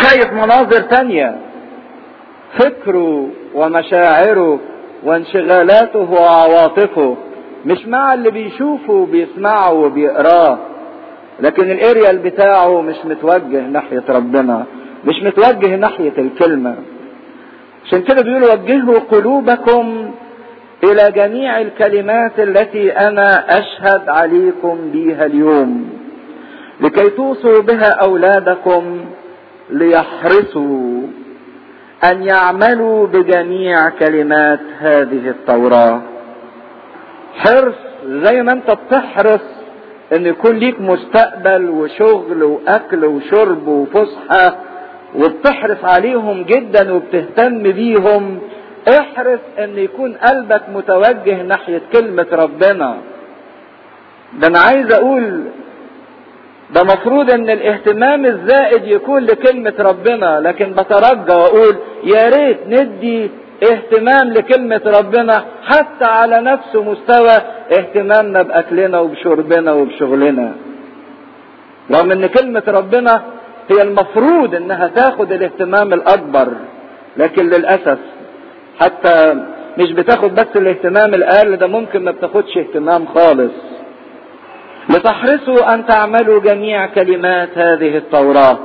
شايف مناظر تانية فكره ومشاعره وانشغالاته وعواطفه مش مع اللي بيشوفه وبيسمعه وبيقراه لكن الاريال بتاعه مش متوجه ناحية ربنا مش متوجه ناحية الكلمة عشان كده بيقول وجهوا قلوبكم الى جميع الكلمات التي انا اشهد عليكم بها اليوم لكي توصوا بها اولادكم ليحرصوا ان يعملوا بجميع كلمات هذه التوراه حرص زي ما انت بتحرص ان يكون ليك مستقبل وشغل واكل وشرب وفسحه وبتحرص عليهم جدا وبتهتم بيهم احرص ان يكون قلبك متوجه ناحيه كلمه ربنا ده انا عايز اقول ده مفروض ان الاهتمام الزائد يكون لكلمة ربنا لكن بترجى واقول يا ريت ندي اهتمام لكلمة ربنا حتى على نفس مستوى اهتمامنا باكلنا وبشربنا وبشغلنا رغم ان كلمة ربنا هي المفروض انها تاخد الاهتمام الاكبر لكن للاسف حتى مش بتاخد بس الاهتمام الاقل ده ممكن ما بتاخدش اهتمام خالص لتحرصوا ان تعملوا جميع كلمات هذه التوراه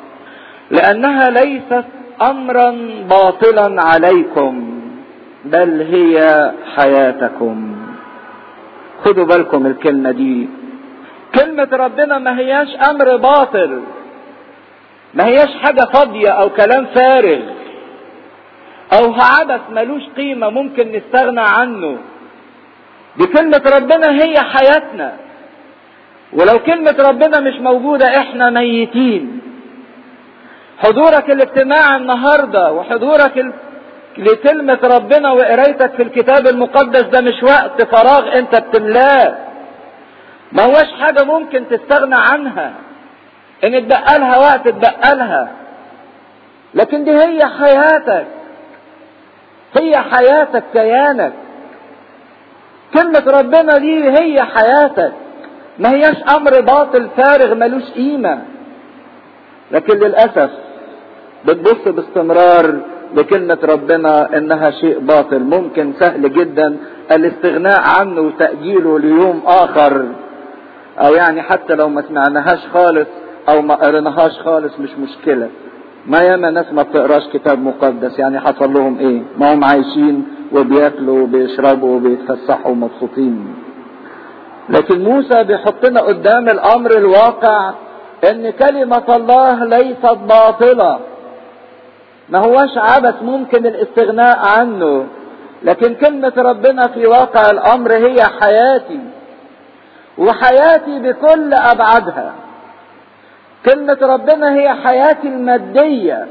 لانها ليست امرا باطلا عليكم بل هي حياتكم خدوا بالكم الكلمه دي كلمه ربنا ما هياش امر باطل ما هياش حاجه فاضيه او كلام فارغ او عبث ملوش قيمه ممكن نستغنى عنه دي كلمه ربنا هي حياتنا ولو كلمة ربنا مش موجودة احنا ميتين حضورك الاجتماع النهاردة وحضورك ال... لكلمة ربنا وقرايتك في الكتاب المقدس ده مش وقت فراغ انت بتملاه ما هوش حاجة ممكن تستغنى عنها ان اتبقى لها وقت اتبقى لها لكن دي هي حياتك هي حياتك كيانك كلمة ربنا دي هي حياتك ما هياش امر باطل فارغ ملوش قيمة لكن للأسف بتبص باستمرار لكلمة ربنا انها شيء باطل ممكن سهل جدا الاستغناء عنه وتأجيله ليوم اخر او يعني حتى لو ما سمعناهاش خالص او ما قريناهاش خالص مش مشكلة ما ياما ناس ما بتقراش كتاب مقدس يعني حصل لهم ايه ما هم عايشين وبياكلوا وبيشربوا وبيتفسحوا ومبسوطين لكن موسى بيحطنا قدام الامر الواقع ان كلمة الله ليست باطلة ما هوش عبث ممكن الاستغناء عنه لكن كلمة ربنا في واقع الامر هي حياتي وحياتي بكل ابعادها كلمة ربنا هي حياتي المادية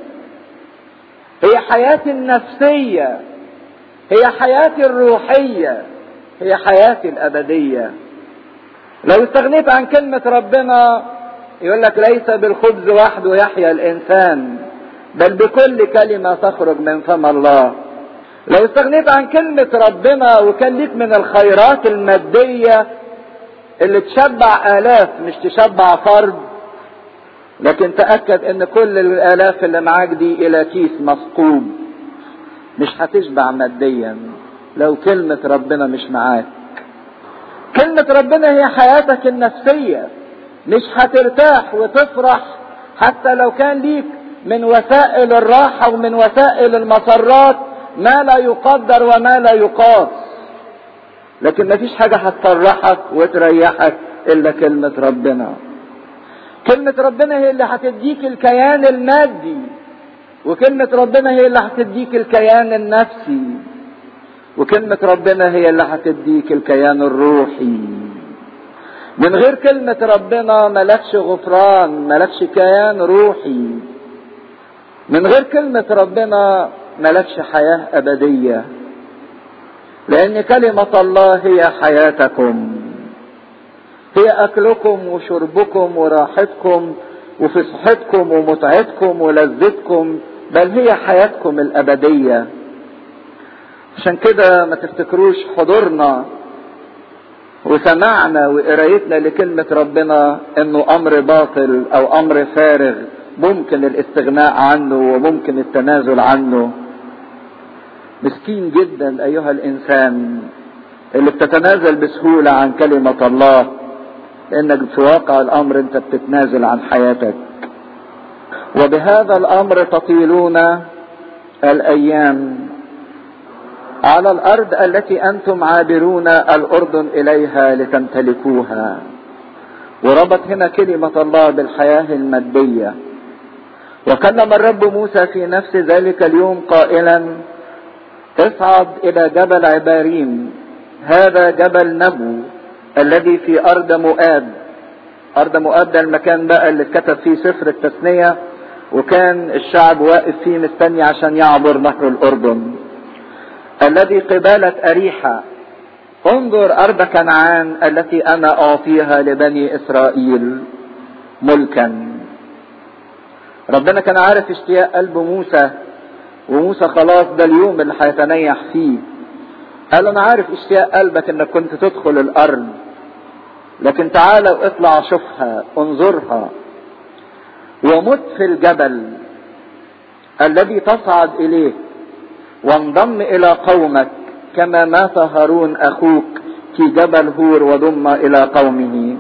هي حياتي النفسية هي حياتي الروحية هي حياتي الابديه لو استغنيت عن كلمة ربنا يقول لك ليس بالخبز وحده يحيا الإنسان بل بكل كلمة تخرج من فم الله لو استغنيت عن كلمة ربنا وكان ليك من الخيرات المادية اللي تشبع آلاف مش تشبع فرد لكن تأكد ان كل الآلاف اللي معاك دي إلى كيس مثقوب مش هتشبع ماديا لو كلمة ربنا مش معاك كلمة ربنا هي حياتك النفسية مش هترتاح وتفرح حتى لو كان ليك من وسائل الراحة ومن وسائل المسرات ما لا يقدر وما لا يقاس لكن مفيش حاجة هتفرحك وتريحك إلا كلمة ربنا كلمة ربنا هي اللي هتديك الكيان المادي وكلمة ربنا هي اللي هتديك الكيان النفسي وكلمة ربنا هي اللي هتديك الكيان الروحي من غير كلمة ربنا ملكش غفران ملكش كيان روحي من غير كلمة ربنا ملكش حياة أبدية لأن كلمة الله هي حياتكم هي أكلكم وشربكم وراحتكم وفصحتكم ومتعتكم ولذتكم بل هي حياتكم الأبدية عشان كده ما تفتكروش حضورنا وسمعنا وقرايتنا لكلمة ربنا انه امر باطل او امر فارغ ممكن الاستغناء عنه وممكن التنازل عنه مسكين جدا ايها الانسان اللي بتتنازل بسهولة عن كلمة الله لانك في واقع الامر انت بتتنازل عن حياتك وبهذا الامر تطيلون الايام على الارض التي انتم عابرون الاردن اليها لتمتلكوها وربط هنا كلمة الله بالحياة المادية وكلم الرب موسى في نفس ذلك اليوم قائلا اصعد الى جبل عباريم هذا جبل نبو الذي في ارض مؤاب ارض مؤاب ده المكان بقى اللي اتكتب فيه سفر التثنية وكان الشعب واقف فيه مستني عشان يعبر نهر الاردن الذي قبالة اريحة انظر ارض كنعان التي انا اعطيها لبني اسرائيل ملكا ربنا كان عارف اشتياق قلب موسى وموسى خلاص ده اليوم اللي هيتنيح فيه قال انا عارف اشتياق قلبك انك كنت تدخل الارض لكن تعالى واطلع شوفها انظرها ومت في الجبل الذي تصعد اليه وانضم الى قومك كما مات هارون اخوك في جبل هور وضم الى قومه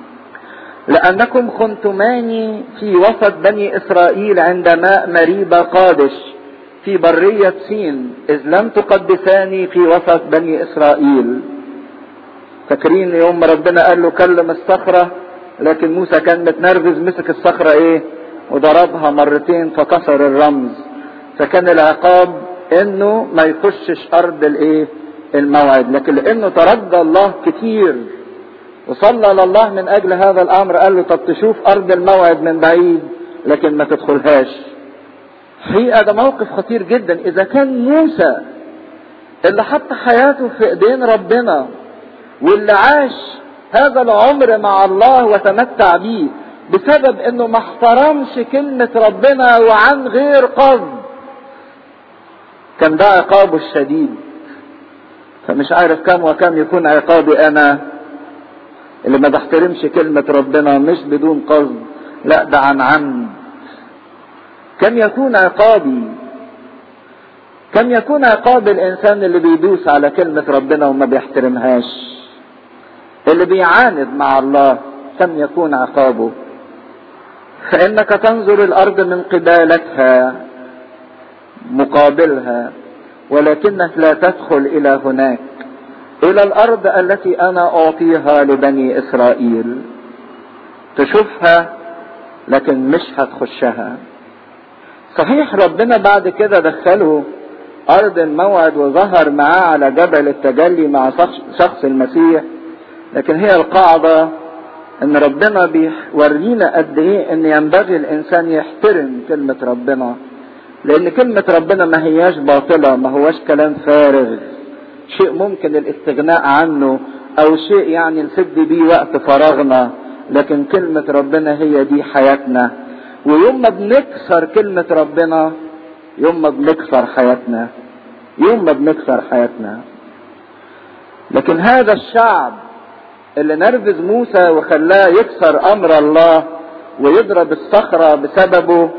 لانكم خنتماني في وسط بني اسرائيل عند ماء مريبة قادش في برية سين اذ لم تقدساني في وسط بني اسرائيل فاكرين يوم ربنا قال له كلم الصخرة لكن موسى كان متنرفز مسك الصخرة ايه وضربها مرتين فكسر الرمز فكان العقاب انه ما يخشش ارض الايه الموعد لكن لانه ترجى الله كتير وصلى لله من اجل هذا الامر قال له طب تشوف ارض الموعد من بعيد لكن ما تدخلهاش حقيقة ده موقف خطير جدا اذا كان موسى اللي حط حياته في ايدين ربنا واللي عاش هذا العمر مع الله وتمتع بيه بسبب انه ما احترمش كلمة ربنا وعن غير قصد كان ده عقابه الشديد فمش عارف كم وكم يكون عقابي انا اللي ما بحترمش كلمة ربنا مش بدون قصد لا ده عن عمد كم يكون عقابي كم يكون عقاب الانسان اللي بيدوس على كلمة ربنا وما بيحترمهاش اللي بيعاند مع الله كم يكون عقابه فانك تنظر الارض من قبالتها مقابلها ولكنك لا تدخل الى هناك الى الارض التي انا اعطيها لبني اسرائيل تشوفها لكن مش هتخشها صحيح ربنا بعد كده دخله ارض الموعد وظهر معاه على جبل التجلي مع شخص المسيح لكن هي القاعدة ان ربنا بيورينا قد ايه ان ينبغي الانسان يحترم كلمة ربنا لان كلمة ربنا ما هياش باطلة ما هواش كلام فارغ شيء ممكن الاستغناء عنه او شيء يعني نسد بيه وقت فراغنا لكن كلمة ربنا هي دي حياتنا ويوم ما بنكسر كلمة ربنا يوم ما بنكسر حياتنا يوم ما بنكسر حياتنا لكن هذا الشعب اللي نرفز موسى وخلاه يكسر امر الله ويضرب الصخرة بسببه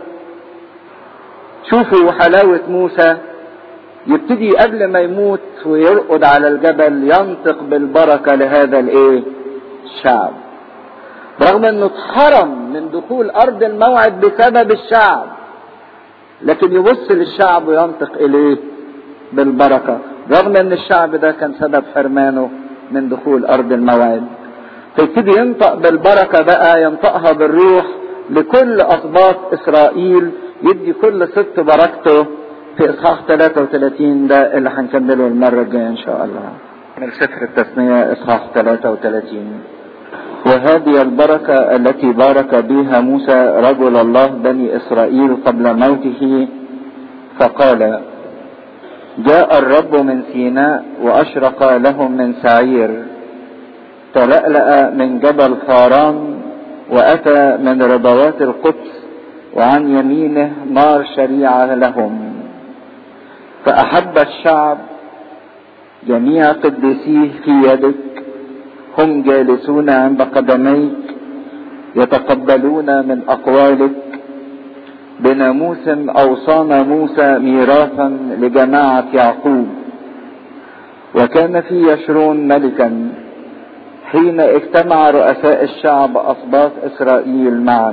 شوفوا حلاوة موسى يبتدي قبل ما يموت ويرقد على الجبل ينطق بالبركة لهذا الايه الشعب رغم انه اتحرم من دخول ارض الموعد بسبب الشعب لكن يبص للشعب وينطق اليه بالبركة رغم ان الشعب ده كان سبب حرمانه من دخول ارض الموعد فيبتدي ينطق بالبركة بقى ينطقها بالروح لكل اسباط اسرائيل يدي كل ست بركته في اصحاح 33 ده اللي هنكمله المرة الجاية ان شاء الله من سفر التثنية اصحاح 33 وهذه البركة التي بارك بها موسى رجل الله بني اسرائيل قبل موته فقال جاء الرب من سيناء واشرق لهم من سعير تلألأ من جبل فاران واتى من ربوات القدس وعن يمينه نار شريعة لهم فأحب الشعب جميع قديسيه في يدك هم جالسون عند قدميك يتقبلون من أقوالك بناموس أوصانا موسى ميراثا لجماعة يعقوب وكان في يشرون ملكا حين اجتمع رؤساء الشعب أسباط إسرائيل معا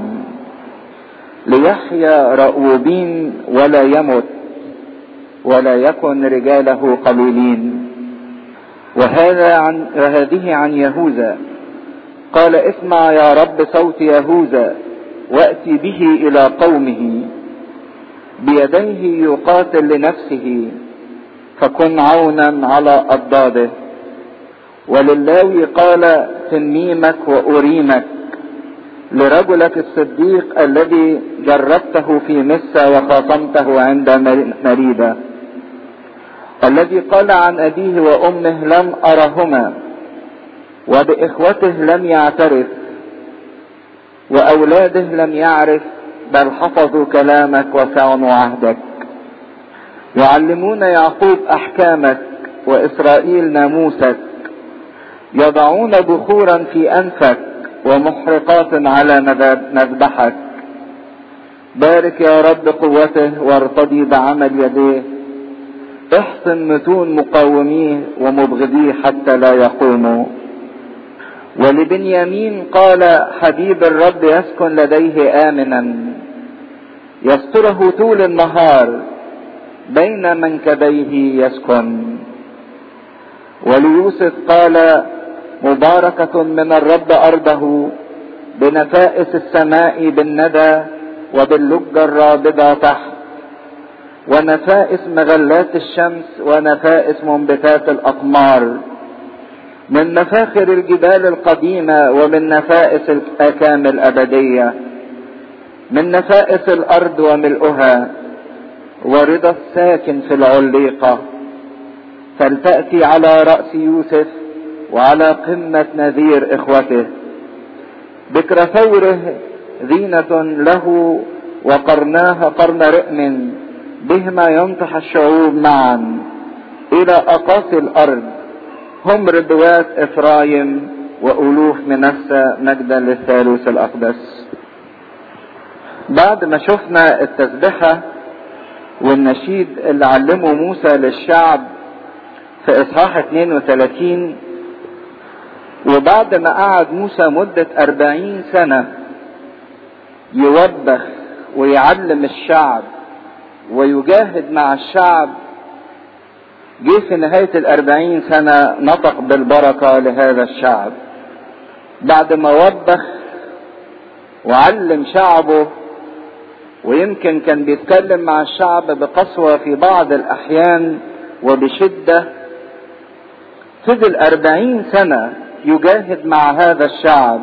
ليحيا رأوبين ولا يمت ولا يكن رجاله قليلين وهذا عن وهذه عن يهوذا قال اسمع يا رب صوت يهوذا واتي به الى قومه بيديه يقاتل لنفسه فكن عونا على اضداده وللاوي قال تنميمك واريمك لرجلك الصديق الذي جربته في مسة وخاصمته عند مريدة الذي قال عن أبيه وأمه لم أرهما وبإخوته لم يعترف وأولاده لم يعرف بل حفظوا كلامك وفعلوا عهدك يعلمون يعقوب أحكامك وإسرائيل ناموسك يضعون بخورا في أنفك ومحرقات على مذبحك بارك يا رب قوته وارتضي بعمل يديه احسن متون مقاوميه ومبغضيه حتى لا يقوموا ولبنيامين قال حبيب الرب يسكن لديه امنا يستره طول النهار بين منكبيه يسكن وليوسف قال مباركة من الرب أرضه بنفائس السماء بالندى وباللجة الرابضة تحت ونفائس مغلات الشمس ونفائس منبتات الأقمار من مفاخر الجبال القديمة ومن نفائس الأكام الأبدية من نفائس الأرض وملؤها ورضا الساكن في العليقة فلتأتي على رأس يوسف وعلى قمة نذير إخوته بكر ثوره زينة له وقرناها قرن رئم بهما ينطح الشعوب معا إلى أقاصي الأرض هم ربوات إفرايم وألوف منسى مجدا للثالوث الأقدس بعد ما شفنا التسبحة والنشيد اللي علمه موسى للشعب في إصحاح 32 وبعد ما قعد موسى مدة أربعين سنة يوبخ ويعلم الشعب ويجاهد مع الشعب جه في نهاية الأربعين سنة نطق بالبركة لهذا الشعب بعد ما وبخ وعلم شعبه ويمكن كان بيتكلم مع الشعب بقسوة في بعض الأحيان وبشدة فضل أربعين سنة يجاهد مع هذا الشعب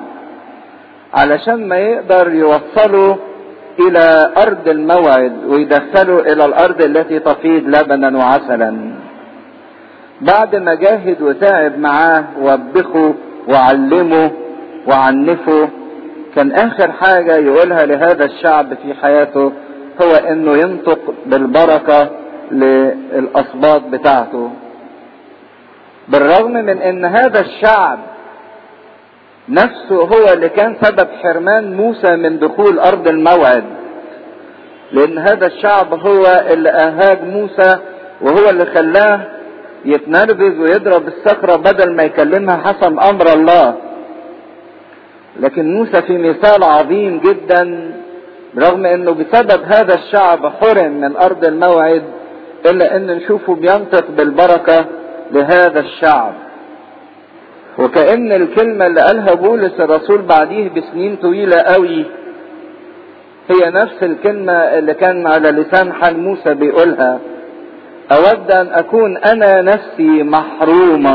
علشان ما يقدر يوصله الى ارض الموعد ويدخله الى الارض التي تفيض لبنا وعسلا بعد ما جاهد وتعب معاه ووبخه وعلمه وعنفه كان اخر حاجة يقولها لهذا الشعب في حياته هو انه ينطق بالبركة للاسباط بتاعته بالرغم من ان هذا الشعب نفسه هو اللي كان سبب حرمان موسى من دخول ارض الموعد لان هذا الشعب هو اللي اهاج موسى وهو اللي خلاه يتنرفز ويضرب الصخرة بدل ما يكلمها حسب امر الله لكن موسى في مثال عظيم جدا رغم انه بسبب هذا الشعب حرم من ارض الموعد الا ان نشوفه بينطق بالبركة لهذا الشعب وكأن الكلمة اللي قالها بولس الرسول بعديه بسنين طويلة قوي هي نفس الكلمة اللي كان على لسان حال موسى بيقولها أود أن أكون أنا نفسي محروما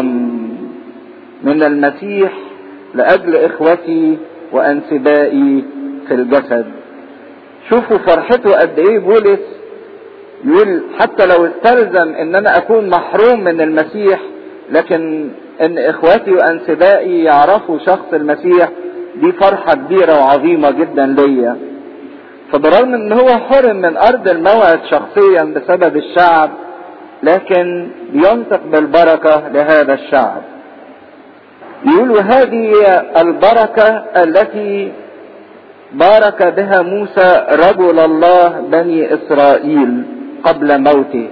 من المسيح لأجل إخوتي وأنسبائي في الجسد شوفوا فرحته قد إيه بولس يقول حتى لو استلزم ان انا اكون محروم من المسيح لكن ان اخواتي وانسبائي يعرفوا شخص المسيح دي فرحة كبيرة وعظيمة جدا ليا فبرغم ان هو حرم من ارض الموعد شخصيا بسبب الشعب لكن بينطق بالبركة لهذا الشعب يقول هذه البركة التي بارك بها موسى رجل الله بني اسرائيل قبل موته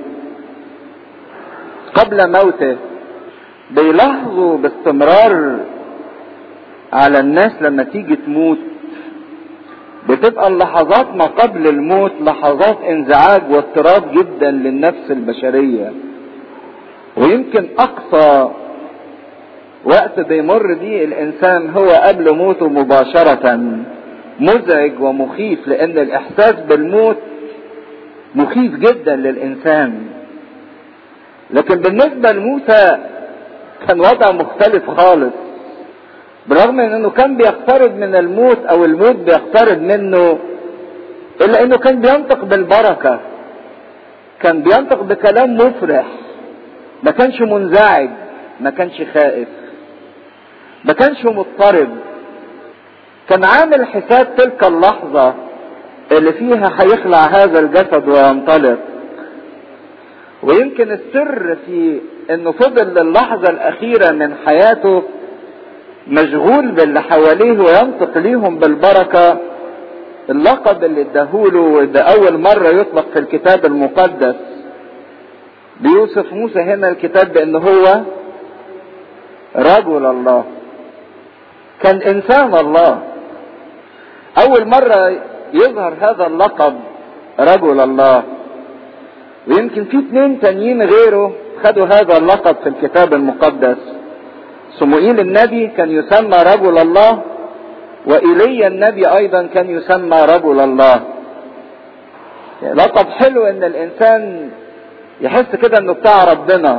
قبل موته بيلاحظوا باستمرار على الناس لما تيجي تموت بتبقى اللحظات ما قبل الموت لحظات انزعاج واضطراب جدا للنفس البشرية ويمكن اقصى وقت بيمر بيه الانسان هو قبل موته مباشرة مزعج ومخيف لان الاحساس بالموت مخيف جدا للانسان لكن بالنسبة لموسى كان وضع مختلف خالص بالرغم من انه كان بيقترب من الموت او الموت بيقترب منه الا انه كان بينطق بالبركة كان بينطق بكلام مفرح ما كانش منزعج ما كانش خائف ما كانش مضطرب كان عامل حساب تلك اللحظة اللي فيها هيخلع هذا الجسد وينطلق ويمكن السر في انه فضل للحظة الاخيرة من حياته مشغول باللي حواليه وينطق ليهم بالبركة اللقب اللي اداهوله وده اول مرة يطلق في الكتاب المقدس بيوصف موسى هنا الكتاب بان هو رجل الله كان انسان الله اول مرة يظهر هذا اللقب رجل الله ويمكن في اثنين تانيين غيره خدوا هذا اللقب في الكتاب المقدس صموئيل النبي كان يسمى رجل الله وإيليا النبي أيضا كان يسمى رجل الله لقب حلو إن الإنسان يحس كده إنه بتاع ربنا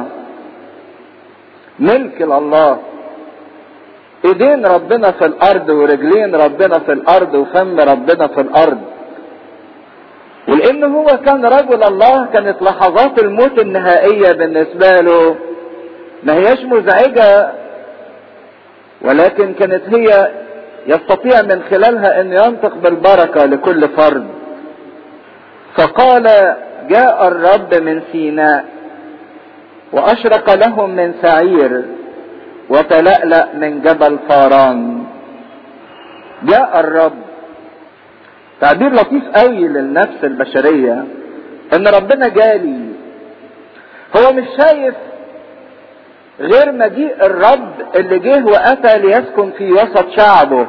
ملك لله ايدين ربنا في الارض ورجلين ربنا في الارض وفم ربنا في الارض ولان هو كان رجل الله كانت لحظات الموت النهائية بالنسبة له ما هياش مزعجة ولكن كانت هي يستطيع من خلالها ان ينطق بالبركة لكل فرد فقال جاء الرب من سيناء واشرق لهم من سعير وتلألأ من جبل فاران جاء الرب تعبير لطيف قوي للنفس البشرية ان ربنا جالي هو مش شايف غير مجيء الرب اللي جه واتى ليسكن في وسط شعبه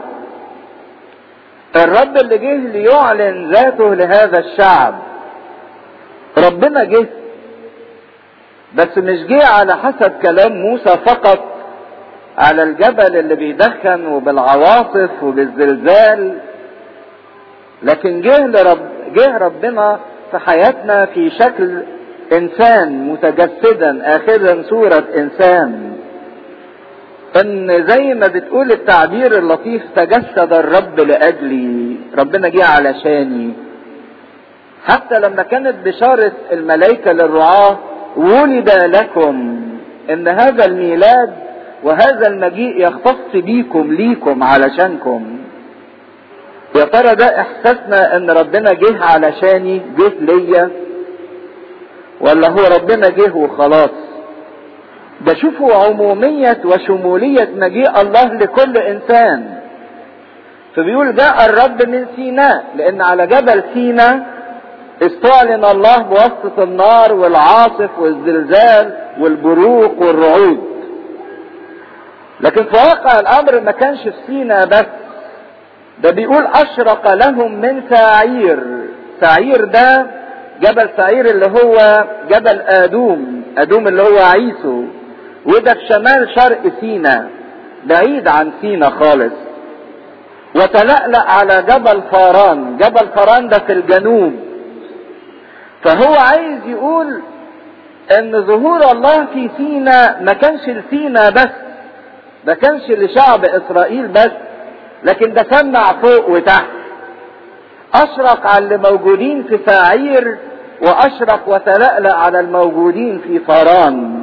الرب اللي جه ليعلن ذاته لهذا الشعب ربنا جه بس مش جه على حسب كلام موسى فقط على الجبل اللي بيدخن وبالعواصف وبالزلزال لكن جه لرب جه ربنا في حياتنا في شكل انسان متجسدا اخذا صورة انسان ان زي ما بتقول التعبير اللطيف تجسد الرب لاجلي ربنا جه علشاني حتى لما كانت بشارة الملائكة للرعاة ولد لكم ان هذا الميلاد وهذا المجيء يختص بيكم ليكم علشانكم يا ترى ده احساسنا ان ربنا جه علشاني جه ليا ولا هو ربنا جه وخلاص ده شوفوا عمومية وشمولية مجيء الله لكل انسان فبيقول جاء الرب من سيناء لان على جبل سيناء استعلن الله بواسطة النار والعاصف والزلزال والبروق والرعود لكن في واقع الامر ما كانش في سينا بس ده بيقول اشرق لهم من سعير سعير ده جبل سعير اللي هو جبل ادوم ادوم اللي هو عيسو وده في شمال شرق سينا بعيد عن سينا خالص وتلألأ على جبل فاران جبل فاران ده في الجنوب فهو عايز يقول ان ظهور الله في سينا ما كانش لسينا بس ما كانش لشعب اسرائيل بس لكن ده سمع فوق وتحت اشرق على اللي موجودين في سعير واشرق وتلألأ على الموجودين في فاران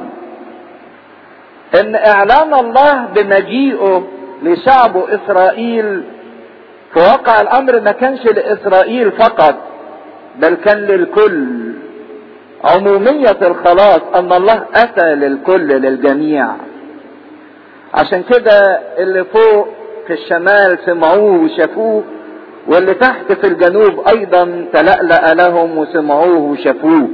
ان اعلان الله بمجيئه لشعبه اسرائيل في واقع الامر ما كانش لاسرائيل فقط بل كان للكل عمومية الخلاص ان الله اتى للكل للجميع عشان كده اللي فوق في الشمال سمعوه وشافوه واللي تحت في الجنوب ايضا تلألأ لهم وسمعوه وشافوه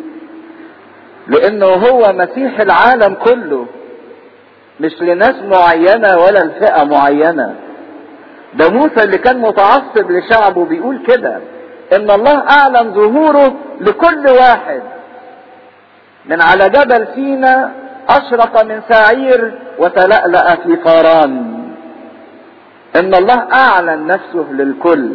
لانه هو مسيح العالم كله مش لناس معينة ولا لفئة معينة ده موسى اللي كان متعصب لشعبه بيقول كده ان الله اعلن ظهوره لكل واحد من على جبل سينا اشرق من سعير وتلألأ في فاران ان الله اعلن نفسه للكل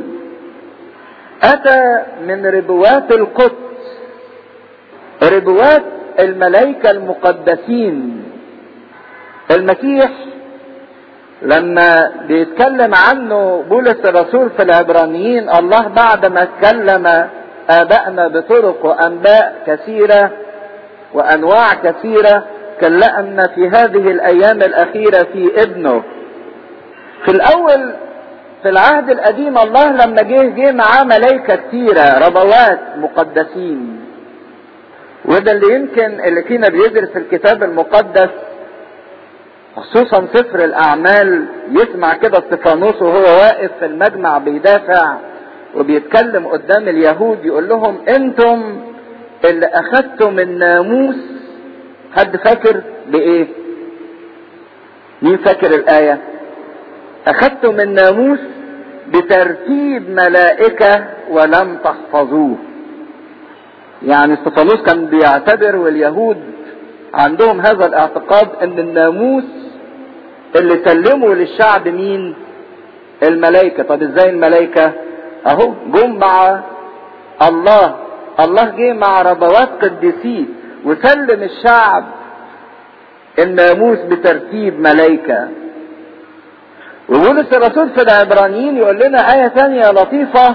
اتى من ربوات القدس ربوات الملائكة المقدسين المسيح لما بيتكلم عنه بولس الرسول في العبرانيين الله بعد ما اتكلم آبائنا بطرق وأنباء كثيرة وأنواع كثيرة كلأنا في هذه الأيام الأخيرة في ابنه في الأول في العهد القديم الله لما جه جه معاه ملائكة كثيرة ربوات مقدسين وده اللي يمكن اللي فينا بيدرس الكتاب المقدس خصوصا سفر الاعمال يسمع كده استفانوس وهو واقف في المجمع بيدافع وبيتكلم قدام اليهود يقول لهم انتم اللي اخذتم الناموس حد فاكر بايه مين فاكر الايه اخذتم الناموس بترتيب ملائكه ولم تحفظوه يعني استفانوس كان بيعتبر واليهود عندهم هذا الاعتقاد ان الناموس اللي سلموا للشعب مين الملائكة طب ازاي الملائكة اهو جم مع الله الله جه مع ربوات قديسيه وسلم الشعب الناموس بترتيب ملائكة وبولس الرسول في العبرانيين يقول لنا آية ثانية لطيفة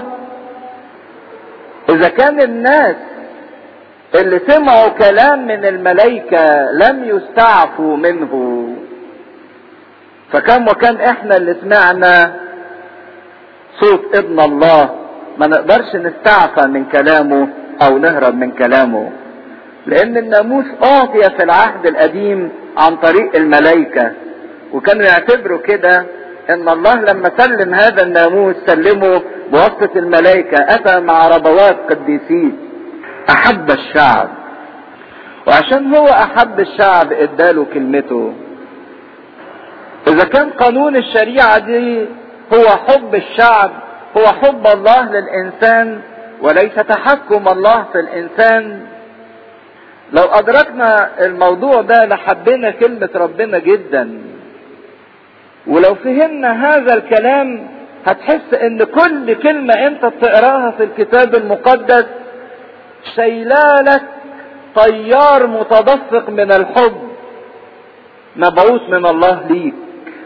إذا كان الناس اللي سمعوا كلام من الملائكة لم يستعفوا منه فكم وكان احنا اللي سمعنا صوت ابن الله ما نقدرش نستعفى من كلامه او نهرب من كلامه لان الناموس اعطي في العهد القديم عن طريق الملائكة وكانوا يعتبروا كده ان الله لما سلم هذا الناموس سلمه بواسطة الملائكة اتى مع ربوات قديسيه احب الشعب وعشان هو احب الشعب اداله كلمته اذا كان قانون الشريعة دي هو حب الشعب هو حب الله للانسان وليس تحكم الله في الانسان لو ادركنا الموضوع ده لحبينا كلمة ربنا جدا ولو فهمنا هذا الكلام هتحس ان كل كلمة انت بتقراها في الكتاب المقدس شايلالك طيار متدفق من الحب مبعوث من الله ليك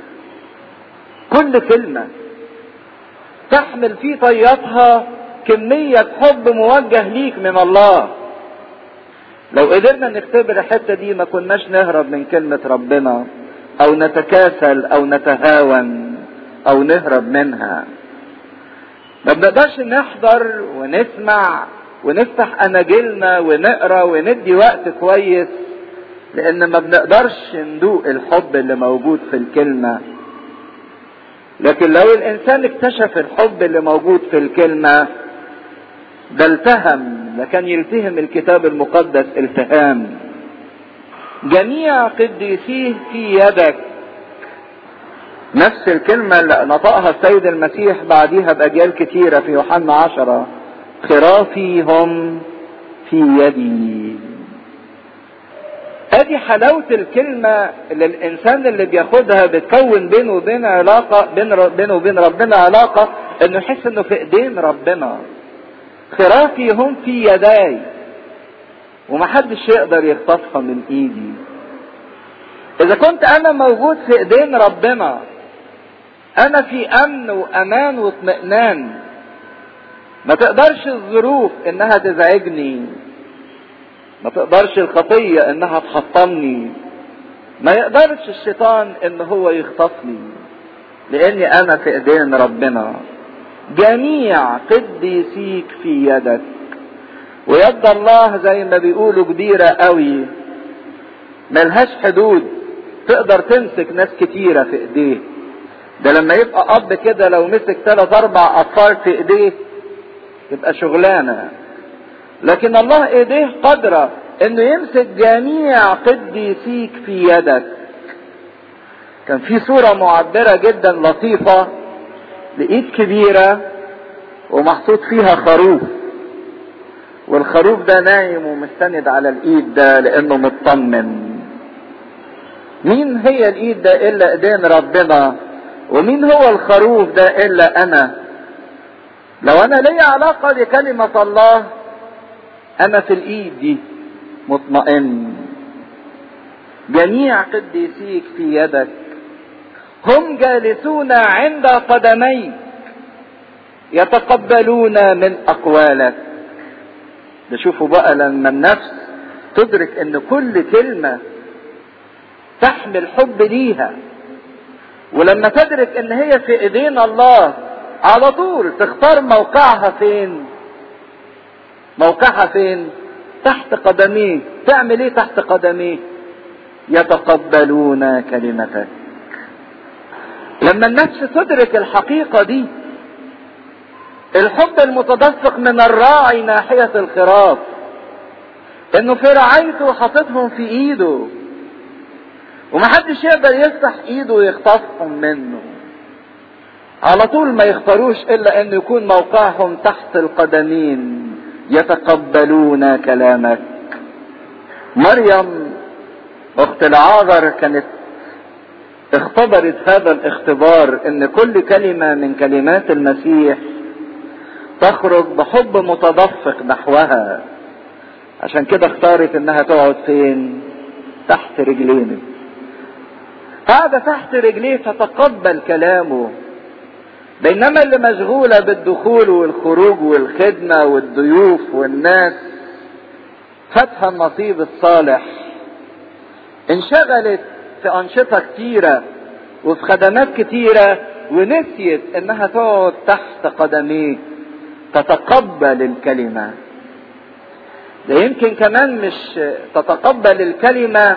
كل كلمة تحمل في طياتها كمية حب موجه ليك من الله لو قدرنا نختبر الحتة دي ما كناش نهرب من كلمة ربنا او نتكاسل او نتهاون او نهرب منها ما بنقدرش نحضر ونسمع ونفتح اناجيلنا ونقرا وندي وقت كويس لان ما بنقدرش ندوق الحب اللي موجود في الكلمه لكن لو الانسان اكتشف الحب اللي موجود في الكلمه ده التهم لكان يلتهم الكتاب المقدس التهام جميع قديسيه في يدك نفس الكلمة اللي نطقها السيد المسيح بعديها بأجيال كتيرة في يوحنا عشرة خرافي هم في يدي ادي حلاوة الكلمة اللي الانسان اللي بياخدها بتكون بينه وبين علاقة بين بينه وبين ربنا علاقة انه يحس انه في ايدين ربنا خرافي هم في يداي ومحدش يقدر يخطفها من ايدي اذا كنت انا موجود في ايدين ربنا انا في امن وامان واطمئنان ما تقدرش الظروف انها تزعجني ما تقدرش الخطية انها تحطمني ما يقدرش الشيطان ان هو يخطفني لاني انا في ايدين ربنا جميع قديسيك في يدك ويد الله زي ما بيقولوا كبيرة قوي ملهاش حدود تقدر تمسك ناس كتيرة في ايديه ده لما يبقى اب كده لو مسك ثلاث اربع اطفال في ايديه يبقى شغلانه لكن الله ايديه قادره انه يمسك جميع قديسيك في يدك كان في صورة معبرة جدا لطيفة لإيد كبيرة ومحطوط فيها خروف والخروف ده نايم ومستند على الإيد ده لأنه مطمن مين هي الإيد ده إلا إيدين ربنا ومين هو الخروف ده إلا أنا لو أنا لي علاقة بكلمة الله أنا في الإيد دي مطمئن جميع قديسيك في يدك هم جالسون عند قدميك يتقبلون من اقوالك ده شوفوا بقى لما النفس تدرك ان كل كلمة تحمل حب ليها ولما تدرك ان هي في ايدين الله على طول تختار موقعها فين موقعها فين تحت قدميه تعمل ايه تحت قدميه يتقبلون كلمتك لما النفس تدرك الحقيقة دي الحب المتدفق من الراعي ناحية الخراف انه في رعايته حاططهم في ايده ومحدش يقدر يفتح ايده ويخطفهم منه على طول ما يختاروش الا ان يكون موقعهم تحت القدمين يتقبلون كلامك مريم اخت العاذر كانت اختبرت هذا الاختبار ان كل كلمة من كلمات المسيح تخرج بحب متدفق نحوها عشان كده اختارت انها تقعد فين تحت رجلينه قاعدة تحت رجليه تتقبل كلامه بينما اللي مشغولة بالدخول والخروج والخدمة والضيوف والناس فاتها النصيب الصالح انشغلت في أنشطة كتيرة وفي خدمات كتيرة ونسيت انها تقعد تحت قدميه تتقبل الكلمة ده يمكن كمان مش تتقبل الكلمة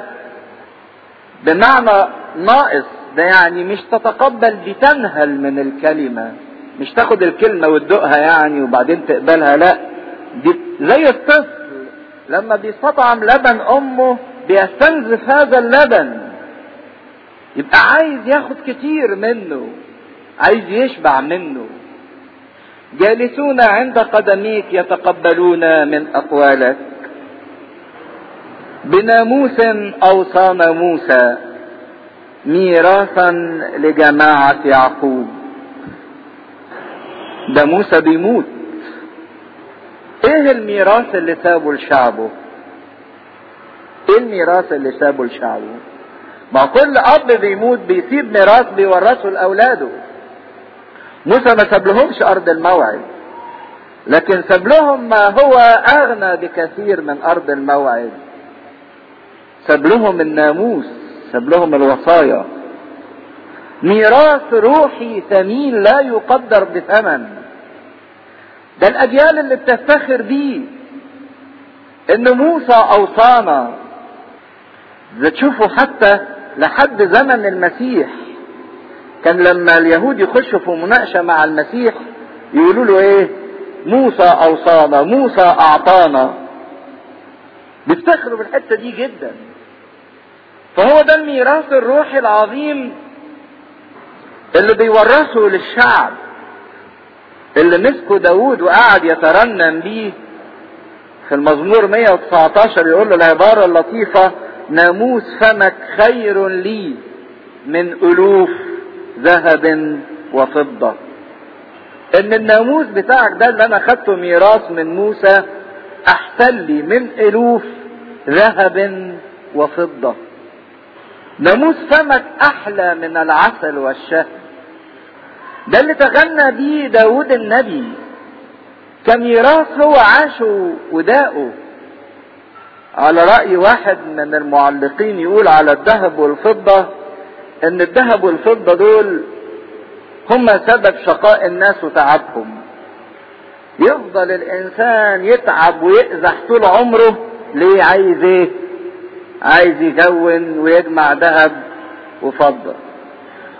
بمعنى ناقص ده يعني مش تتقبل بتنهل من الكلمة مش تاخد الكلمة وتدوقها يعني وبعدين تقبلها لا دي زي الطفل لما بيستطعم لبن امه بيستنزف هذا اللبن يبقى عايز ياخد كتير منه عايز يشبع منه جالسون عند قدميك يتقبلون من اقوالك بناموس اوصانا موسى ميراثا لجماعة يعقوب ده موسى بيموت ايه الميراث اللي سابه لشعبه ايه الميراث اللي سابه لشعبه ما كل اب بيموت بيسيب ميراث بيورثه لاولاده موسى ما ساب لهمش ارض الموعد لكن ساب لهم ما هو اغنى بكثير من ارض الموعد ساب لهم الناموس ساب لهم الوصايا ميراث روحي ثمين لا يقدر بثمن ده الاجيال اللي بتفتخر بيه ان موسى اوصانا اذا تشوفوا حتى لحد زمن المسيح كان لما اليهود يخشوا في مناقشه مع المسيح يقولوا له ايه موسى اوصانا موسى اعطانا بيفتخروا بالحته دي جدا فهو ده الميراث الروحي العظيم اللي بيورثه للشعب اللي مسكه داود وقعد يترنم بيه في المزمور 119 يقول له العبارة اللطيفة ناموس فمك خير لي من ألوف ذهب وفضة ان الناموس بتاعك ده اللي انا خدته ميراث من موسى احسن لي من الوف ذهب وفضة ناموس فمك احلى من العسل والشهد ده اللي تغنى بيه داود النبي كميراث هو عاشه وداقه على رأي واحد من المعلقين يقول على الذهب والفضة ان الذهب والفضة دول هم سبب شقاء الناس وتعبهم يفضل الانسان يتعب ويأزح طول عمره ليه عايز ايه عايز يكون ويجمع ذهب وفضة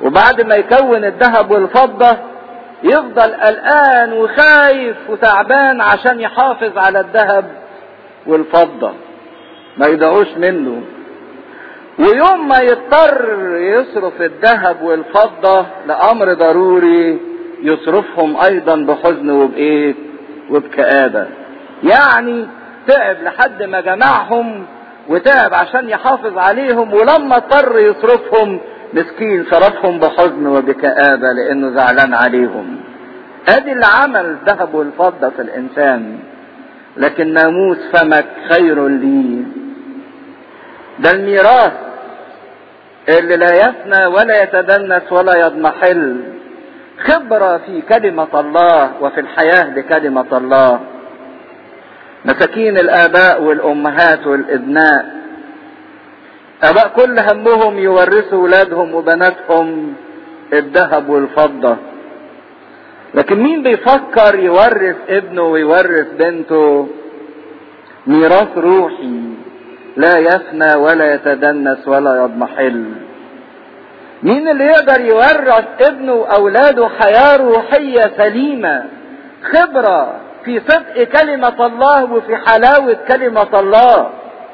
وبعد ما يكون الذهب والفضة يفضل قلقان وخايف وتعبان عشان يحافظ على الذهب والفضة ما يضيعوش منه ويوم ما يضطر يصرف الذهب والفضة لأمر ضروري يصرفهم أيضا بحزن وبإيه وبكآبة يعني تعب لحد ما جمعهم وتعب عشان يحافظ عليهم ولما اضطر يصرفهم مسكين صرفهم بحزن وبكآبة لأنه زعلان عليهم ادي اللي عمل الذهب والفضة في الإنسان لكن ناموس فمك خير لي ده الميراث اللي لا يفنى ولا يتدنس ولا يضمحل خبرة في كلمة الله وفي الحياة بكلمة الله مساكين الآباء والأمهات والإبناء آباء كل همهم يورثوا ولادهم وبناتهم الذهب والفضة لكن مين بيفكر يورث ابنه ويورث بنته ميراث روحي لا يفنى ولا يتدنس ولا يضمحل مين اللي يقدر يورث ابنه واولاده حياه روحيه سليمه خبره في صدق كلمه الله وفي حلاوه كلمه الله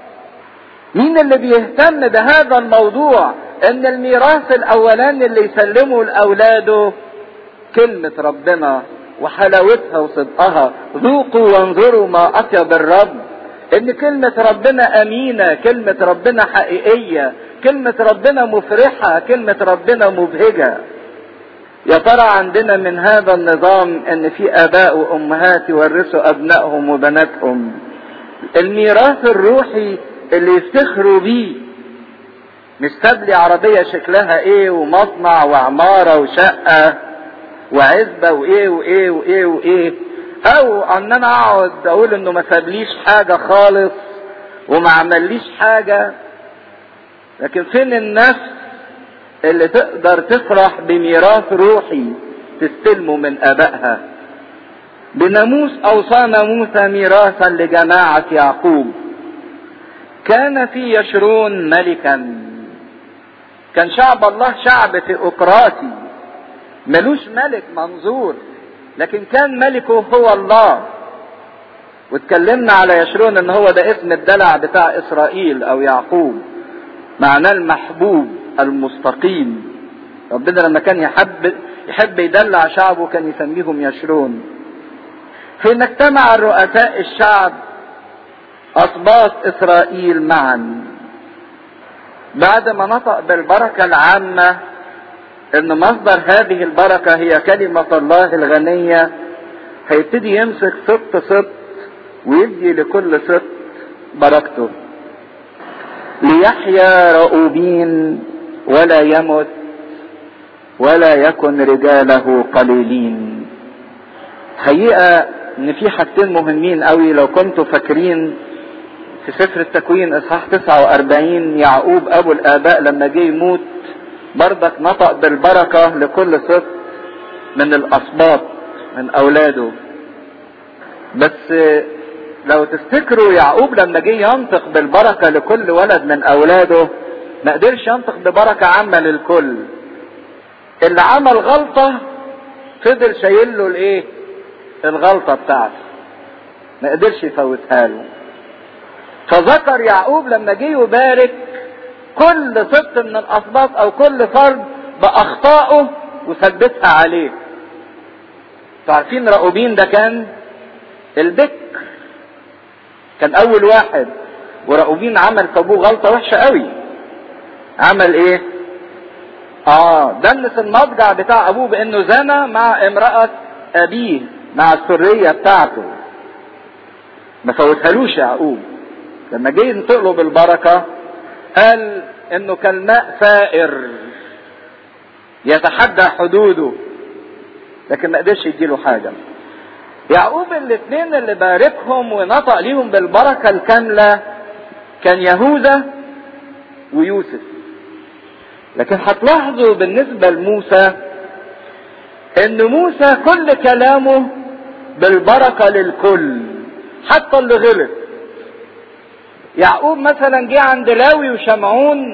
مين اللي بيهتم بهذا الموضوع ان الميراث الاولاني اللي يسلمه لاولاده كلمه ربنا وحلاوتها وصدقها ذوقوا وانظروا ما اطيب الرب ان كلمة ربنا امينة كلمة ربنا حقيقية كلمة ربنا مفرحة كلمة ربنا مبهجة يا ترى عندنا من هذا النظام ان في اباء وامهات يورثوا ابنائهم وبناتهم الميراث الروحي اللي يفتخروا بيه مش تبلي عربية شكلها ايه ومصنع وعمارة وشقة وعزبة وايه وايه وايه وايه او ان انا اقعد اقول انه ما سابليش حاجه خالص وما عمليش حاجه لكن فين النفس اللي تقدر تفرح بميراث روحي تستلمه من ابائها بناموس اوصانا موسى ميراثا لجماعه يعقوب كان في يشرون ملكا كان شعب الله شعب ثيوقراطي ملوش ملك منظور لكن كان ملكه هو الله واتكلمنا على يشرون ان هو ده اسم الدلع بتاع اسرائيل او يعقوب معناه المحبوب المستقيم ربنا لما كان يحب يحب يدلع شعبه كان يسميهم يشرون حين اجتمع رؤساء الشعب اسباط اسرائيل معا بعد ما نطق بالبركه العامه ان مصدر هذه البركة هي كلمة الله الغنية هيبتدي يمسك سبط سبط ويدي لكل سبط بركته ليحيا رؤوبين ولا يمت ولا يكن رجاله قليلين حقيقة ان في حاجتين مهمين قوي لو كنتوا فاكرين في سفر التكوين اصحاح 49 يعقوب ابو الاباء لما جه يموت برضك نطق بالبركة لكل صف من الأسباط من أولاده بس لو تفتكروا يعقوب لما جه ينطق بالبركة لكل ولد من أولاده ما قدرش ينطق ببركة عامة للكل اللي عمل غلطة فضل شايل له الايه الغلطة بتاعته ما قدرش يفوتها له فذكر يعقوب لما جه يبارك كل سبط من الاسباط او كل فرد باخطائه وثبتها عليه عارفين رأوبين ده كان البكر كان اول واحد ورأوبين عمل في ابوه غلطة وحشة قوي عمل ايه اه دنس المضجع بتاع ابوه بانه زنى مع امرأة ابيه مع السرية بتاعته ما فوتهالوش يعقوب لما جه ينطق له بالبركه قال انه كالماء ثائر يتحدى حدوده لكن ما قدرش يديله حاجة يعقوب الاثنين اللي باركهم ونطق ليهم بالبركة الكاملة كان يهوذا ويوسف لكن هتلاحظوا بالنسبة لموسى ان موسى كل كلامه بالبركة للكل حتى اللي غلط يعقوب مثلا جه عند لاوي وشمعون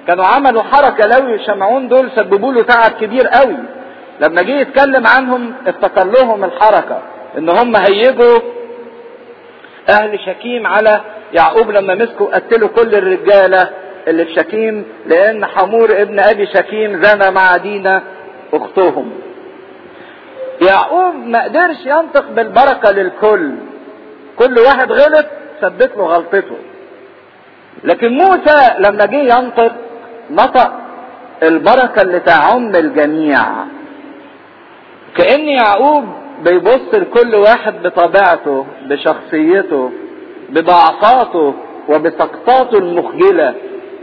كانوا عملوا حركة لوي وشمعون دول سببوا له تعب كبير قوي لما جه يتكلم عنهم افتكر لهم الحركة ان هم هيجوا اهل شكيم على يعقوب لما مسكوا قتلوا كل الرجالة اللي في شكيم لان حمور ابن ابي شكيم زنى مع دينا اختهم يعقوب ما قدرش ينطق بالبركة للكل كل واحد غلط ثبت له غلطته لكن موسى لما جه ينطق نطق البركة اللي تعم الجميع كأن يعقوب بيبص لكل واحد بطبيعته بشخصيته بضعفاته وبسقطاته المخجلة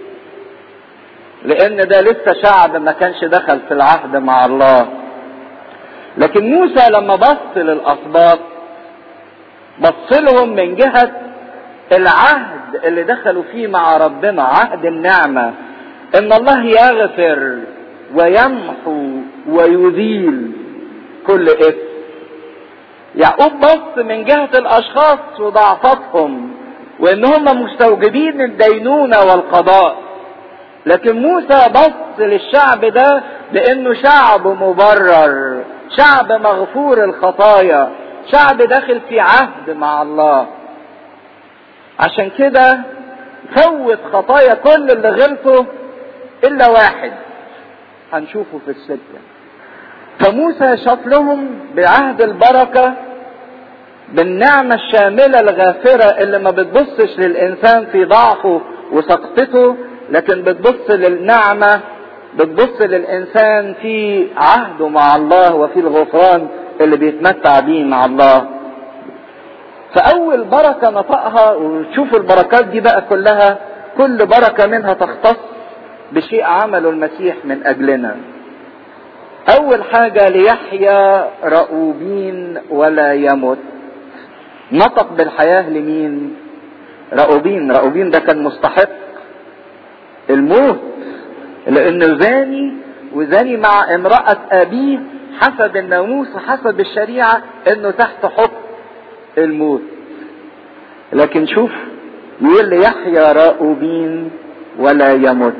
لأن ده لسه شعب ما كانش دخل في العهد مع الله لكن موسى لما بص للأسباط بص لهم من جهة العهد اللي دخلوا فيه مع ربنا عهد النعمة ان الله يغفر ويمحو ويزيل كل اثم يعقوب بص من جهة الاشخاص وضعفاتهم وان هم مستوجبين الدينونة والقضاء لكن موسى بص للشعب ده لانه شعب مبرر شعب مغفور الخطايا شعب داخل في عهد مع الله عشان كده فوت خطايا كل اللي غلطوا الا واحد هنشوفه في السكه فموسى شاف لهم بعهد البركه بالنعمة الشاملة الغافرة اللي ما بتبصش للإنسان في ضعفه وسقطته لكن بتبص للنعمة بتبص للإنسان في عهده مع الله وفي الغفران اللي بيتمتع بيه مع الله فأول بركة نطقها وتشوفوا البركات دي بقى كلها كل بركة منها تختص بشيء عمله المسيح من أجلنا أول حاجة ليحيا رؤوبين ولا يمت نطق بالحياة لمين رؤوبين رؤوبين ده كان مستحق الموت لأنه زاني وزاني مع امرأة أبيه حسب الناموس وحسب الشريعة انه تحت حكم الموت لكن شوف يقول لي يحيى راؤوبين ولا يمت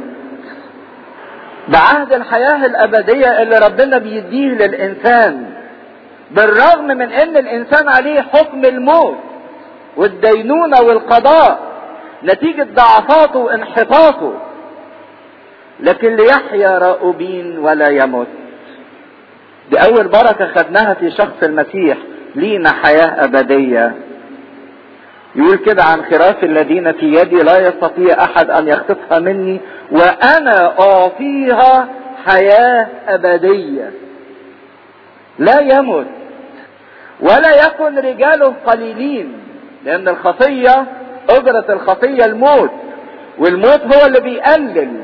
بعهد الحياة الأبدية اللي ربنا بيديه للإنسان بالرغم من أن الإنسان عليه حكم الموت والدينونة والقضاء نتيجة ضعفاته وانحطاطه لكن ليحيى راؤوبين ولا يمت دي أول بركة خدناها في شخص المسيح لينا حياة أبدية يقول كده عن خراف الذين في يدي لا يستطيع أحد أن يخطفها مني وأنا أعطيها حياة أبدية لا يمت ولا يكن رجاله قليلين لأن الخطية أجرة الخطية الموت والموت هو اللي بيقلل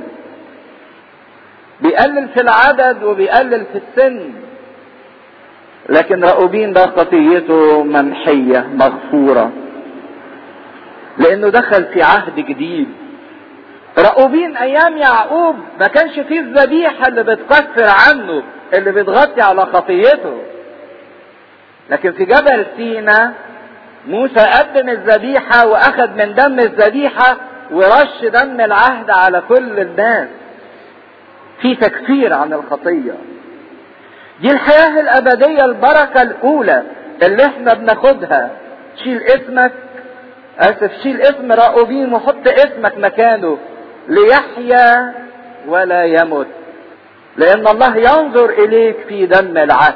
بيقلل في العدد وبيقلل في السن لكن رأوبين ده خطيته ممحية مغفورة لأنه دخل في عهد جديد رأوبين أيام يعقوب ما كانش فيه الذبيحة اللي بتكفر عنه اللي بتغطي على خطيته لكن في جبل سينا موسى قدم الذبيحة وأخذ من دم الذبيحة ورش دم العهد على كل الناس في تكفير عن الخطيه دي الحياة الأبدية البركة الأولى اللي احنا بناخدها شيل اسمك آسف شيل اسم راؤوبين وحط اسمك مكانه ليحيا ولا يمت لأن الله ينظر إليك في دم العهد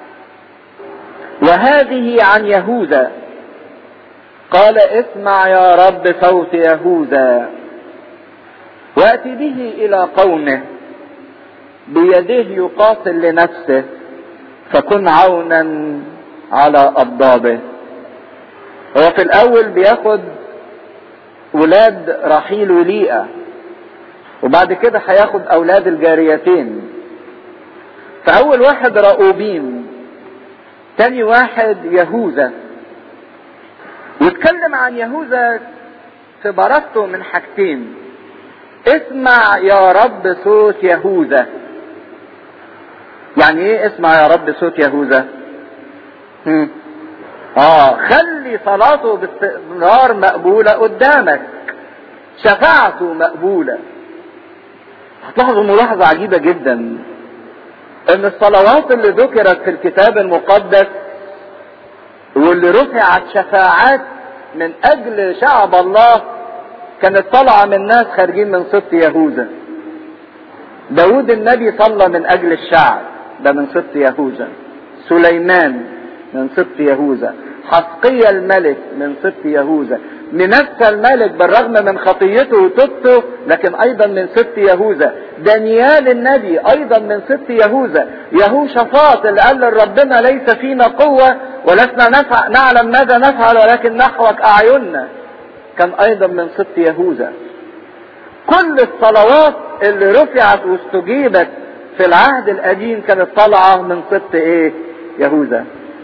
وهذه عن يهوذا قال اسمع يا رب صوت يهوذا وأت به إلى قومه بيديه يقاتل لنفسه فكن عونا على أضدابه هو في الأول بياخد ولاد رحيل وليئة وبعد كده هياخد أولاد الجاريتين فأول واحد رؤوبين تاني واحد يهوذا واتكلم عن يهوذا في بركته من حاجتين اسمع يا رب صوت يهوذا يعني ايه اسمع يا رب صوت يهوذا هم. اه خلي صلاته باستمرار مقبولة قدامك شفاعته مقبولة هتلاحظوا ملاحظة عجيبة جدا ان الصلوات اللي ذكرت في الكتاب المقدس واللي رفعت شفاعات من اجل شعب الله كانت طالعة من ناس خارجين من سبط يهوذا داود النبي صلى من اجل الشعب ده من سبط يهوذا سليمان من سبط يهوذا حسقية الملك من سبط يهوذا منسى الملك بالرغم من خطيته وتوبته لكن ايضا من سبط يهوذا دانيال النبي ايضا من سبط يهوذا يهوشافاط اللي قال لربنا ليس فينا قوة ولسنا نفع نعلم ماذا نفعل ولكن نحوك اعيننا كان ايضا من سبط يهوذا كل الصلوات اللي رفعت واستجيبت في العهد القديم كانت طالعة من سبط ايه يهوذا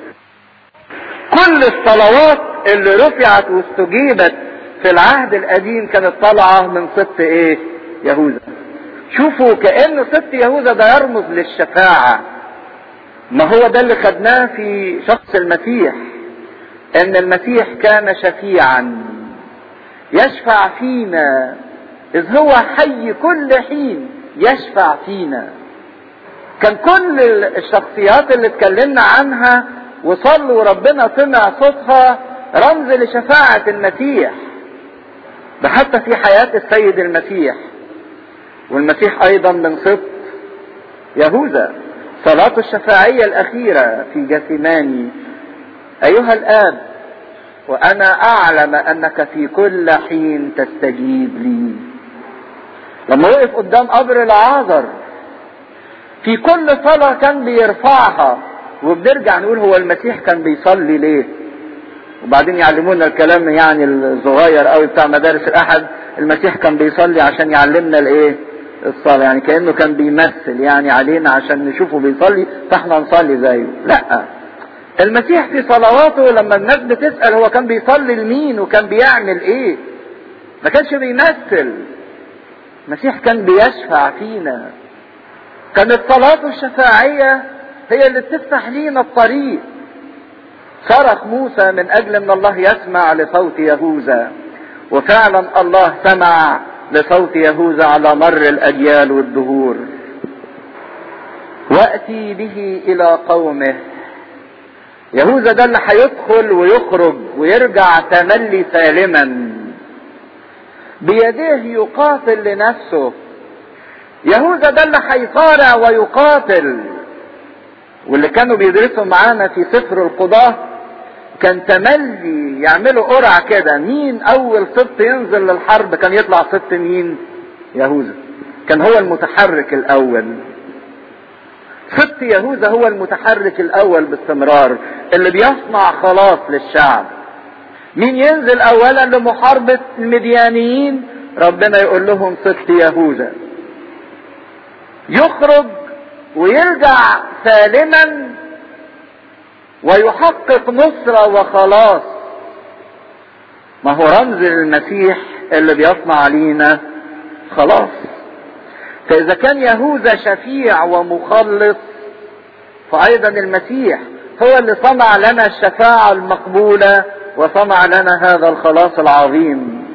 كل الصلوات اللي رفعت واستجيبت في العهد القديم كانت طالعة من سبط ايه يهوذا شوفوا كأن سبط يهوذا ده يرمز للشفاعة ما هو ده اللي خدناه في شخص المسيح ان المسيح كان شفيعا يشفع فينا اذ هو حي كل حين يشفع فينا كان كل الشخصيات اللي اتكلمنا عنها وصلوا ربنا سمع صوتها رمز لشفاعة المسيح ده حتى في حياة السيد المسيح والمسيح ايضا من سبط يهوذا صلاة الشفاعية الاخيرة في جثماني ايها الاب وانا اعلم انك في كل حين تستجيب لي لما وقف قدام قبر العازر في كل صلاة كان بيرفعها وبنرجع نقول هو المسيح كان بيصلي ليه وبعدين يعلمونا الكلام يعني الصغير قوي بتاع مدارس الاحد المسيح كان بيصلي عشان يعلمنا الايه الصلاة يعني كأنه كان بيمثل يعني علينا عشان نشوفه بيصلي فاحنا نصلي زيه لا المسيح في صلواته لما الناس بتسأل هو كان بيصلي لمين وكان بيعمل ايه ما كانش بيمثل المسيح كان بيشفع فينا كانت صلاته الشفاعية هي اللي بتفتح لينا الطريق صرخ موسى من اجل ان الله يسمع لصوت يهوذا وفعلا الله سمع لصوت يهوذا على مر الاجيال والدهور واتي به الى قومه يهوذا ده اللي هيدخل ويخرج ويرجع تملي سالما بيديه يقاتل لنفسه يهوذا ده اللي هيصارع ويقاتل واللي كانوا بيدرسوا معانا في سفر القضاة كان تملي يعملوا قرعة كده مين أول سبط ينزل للحرب كان يطلع سبط مين؟ يهوذا كان هو المتحرك الأول سبط يهوذا هو المتحرك الأول باستمرار اللي بيصنع خلاص للشعب مين ينزل أولا لمحاربة المديانيين ربنا يقول لهم سبط يهوذا يخرج ويرجع سالما ويحقق نصرة وخلاص ما هو رمز المسيح اللي بيصنع علينا خلاص فإذا كان يهوذا شفيع ومخلص فأيضا المسيح هو اللي صنع لنا الشفاعة المقبولة وصنع لنا هذا الخلاص العظيم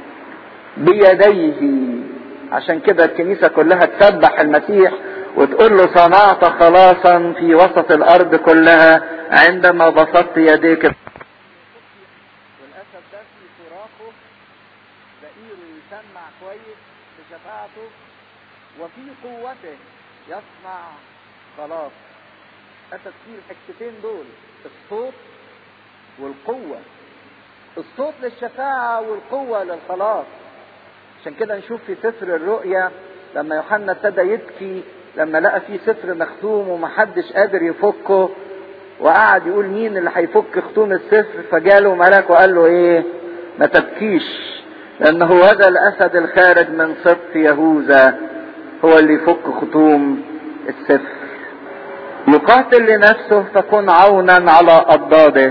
بيديه عشان كده الكنيسة كلها تسبح المسيح وتقول له صنعت خلاصا في وسط الارض كلها عندما بسطت يديك والاسد ده في صراخه زئيره يسمع كويس بشفاعته وفي قوته يصنع خلاص اسد فيه الحكتين دول الصوت والقوة الصوت للشفاعة والقوة للخلاص عشان كده نشوف في سفر الرؤيا لما يوحنا ابتدى يبكي لما لقى في سفر مختوم ومحدش قادر يفكه وقعد يقول مين اللي هيفك ختوم السفر فجاله ملاك وقال له ايه ما تبكيش لانه هذا الاسد الخارج من سبط يهوذا هو اللي يفك ختوم السفر يقاتل لنفسه فكن عونا على اضداده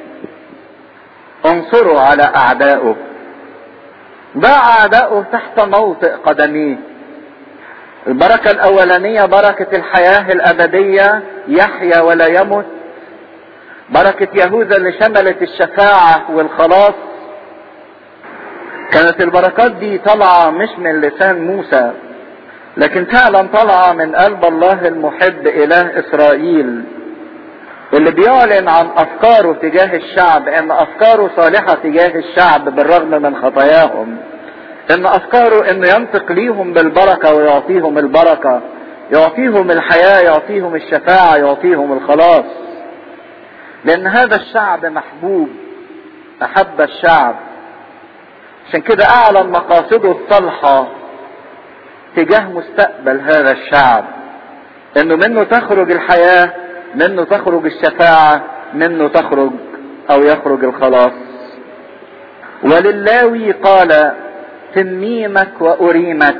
انصروا على اعدائه ضع اعدائه تحت موطئ قدميه البركة الأولانية بركة الحياة الأبدية يحيا ولا يمت بركة يهوذا اللي شملت الشفاعة والخلاص كانت البركات دي طالعة مش من لسان موسى لكن فعلا طلع من قلب الله المحب اله اسرائيل اللي بيعلن عن افكاره تجاه الشعب ان افكاره صالحة تجاه الشعب بالرغم من خطاياهم ان افكاره انه ينطق ليهم بالبركة ويعطيهم البركة يعطيهم الحياة يعطيهم الشفاعة يعطيهم الخلاص لان هذا الشعب محبوب احب الشعب عشان كده اعلن مقاصده الصالحة تجاه مستقبل هذا الشعب انه منه تخرج الحياة منه تخرج الشفاعة منه تخرج او يخرج الخلاص وللاوي قال تميمك واريمك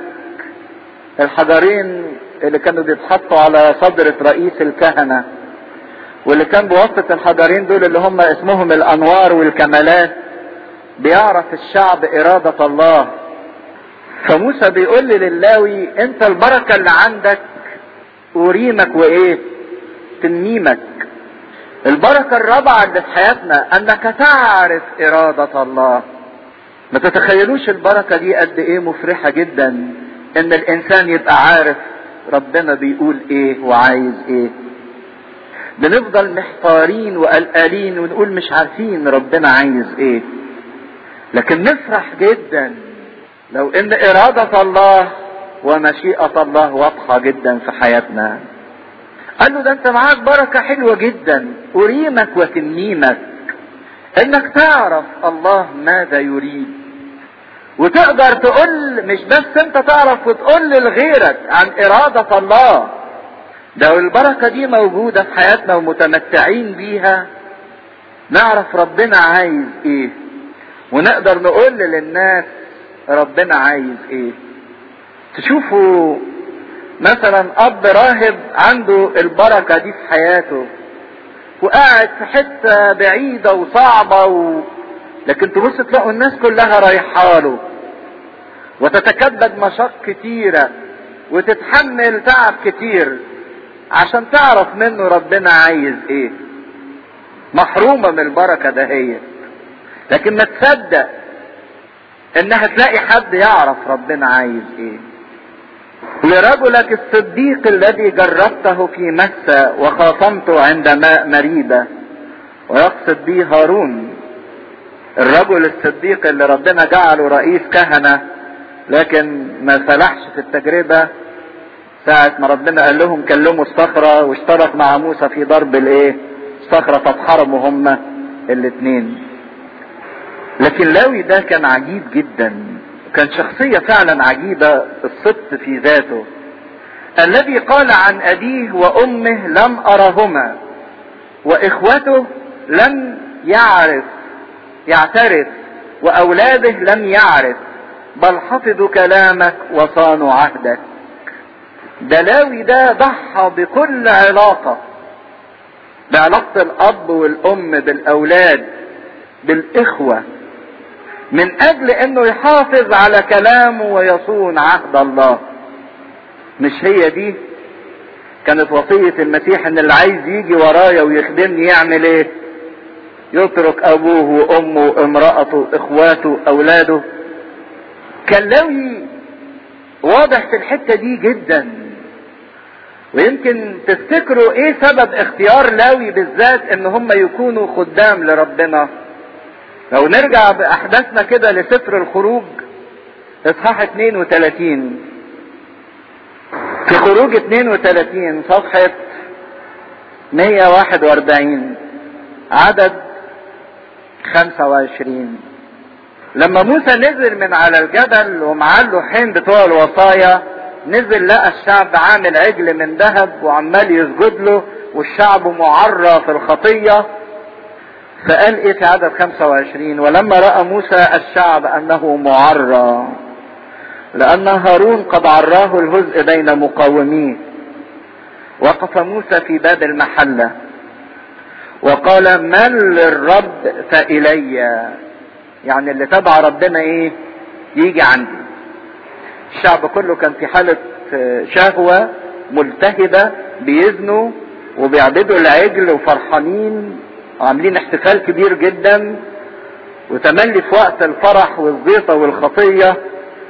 الحجرين اللي كانوا بيتحطوا على صدرة رئيس الكهنة واللي كان بواسطة الحجرين دول اللي هم اسمهم الانوار والكمالات بيعرف الشعب ارادة الله فموسى بيقول للاوي انت البركة اللي عندك اريمك وايه تنميمك البركة الرابعة اللي في حياتنا انك تعرف ارادة الله ما تتخيلوش البركة دي قد ايه مفرحة جدا ان الانسان يبقى عارف ربنا بيقول ايه وعايز ايه بنفضل محتارين وقلقانين ونقول مش عارفين ربنا عايز ايه لكن نفرح جدا لو ان ارادة الله ومشيئة الله واضحة جدا في حياتنا قال له ده انت معاك بركة حلوة جدا اريمك وتنميمك انك تعرف الله ماذا يريد وتقدر تقول مش بس انت تعرف وتقول لغيرك عن ارادة الله لو البركة دي موجودة في حياتنا ومتمتعين بيها نعرف ربنا عايز ايه ونقدر نقول للناس ربنا عايز ايه تشوفوا مثلا اب راهب عنده البركة دي في حياته وقاعد في حتة بعيدة وصعبة و... لكن تبص تلاقوا الناس كلها رايحة له وتتكبد مشاق كتيرة وتتحمل تعب كتير عشان تعرف منه ربنا عايز ايه محرومة من البركة دهيت لكن ما تصدق انها تلاقي حد يعرف ربنا عايز ايه لرجلك الصديق الذي جربته في مسة وخاصمته عند ماء مريبة ويقصد به هارون الرجل الصديق اللي ربنا جعله رئيس كهنة لكن ما فلحش في التجربة ساعة ما ربنا قال لهم كلموا الصخرة واشترك مع موسى في ضرب الايه الصخرة تتحرموا هما الاثنين لكن لاوي ده كان عجيب جدا كان شخصية فعلا عجيبة الصدق في ذاته الذي قال عن أبيه وأمه لم أرهما وإخوته لم يعرف يعترف وأولاده لم يعرف بل حفظوا كلامك وصانوا عهدك دلاوي ده ضحى بكل علاقة بعلاقة الأب والأم بالأولاد بالإخوة من أجل أنه يحافظ على كلامه ويصون عهد الله مش هي دي كانت وصية المسيح ان اللي عايز يجي ورايا ويخدمني يعمل ايه يترك ابوه وامه امرأته اخواته اولاده كان لاوي واضح في الحتة دي جدا ويمكن تفتكروا ايه سبب اختيار لاوي بالذات ان هم يكونوا خدام لربنا لو نرجع باحداثنا كده لسفر الخروج اصحاح 32 في خروج 32 صفحة 141 عدد 25 لما موسى نزل من على الجبل ومعاه اللوحين بتوع الوصايا نزل لقى الشعب عامل عجل من ذهب وعمال يسجد له والشعب معرى في الخطية فقال ايه في عدد 25 ولما رأى موسى الشعب انه معرى لأن هارون قد عراه الهزء بين مقاوميه وقف موسى في باب المحلة وقال من للرب فإلي يعني اللي تبع ربنا ايه يجي عندي الشعب كله كان في حالة شهوة ملتهبة بيزنوا وبيعبدوا العجل وفرحانين وعاملين احتفال كبير جدا وتملي في وقت الفرح والزيطة والخطية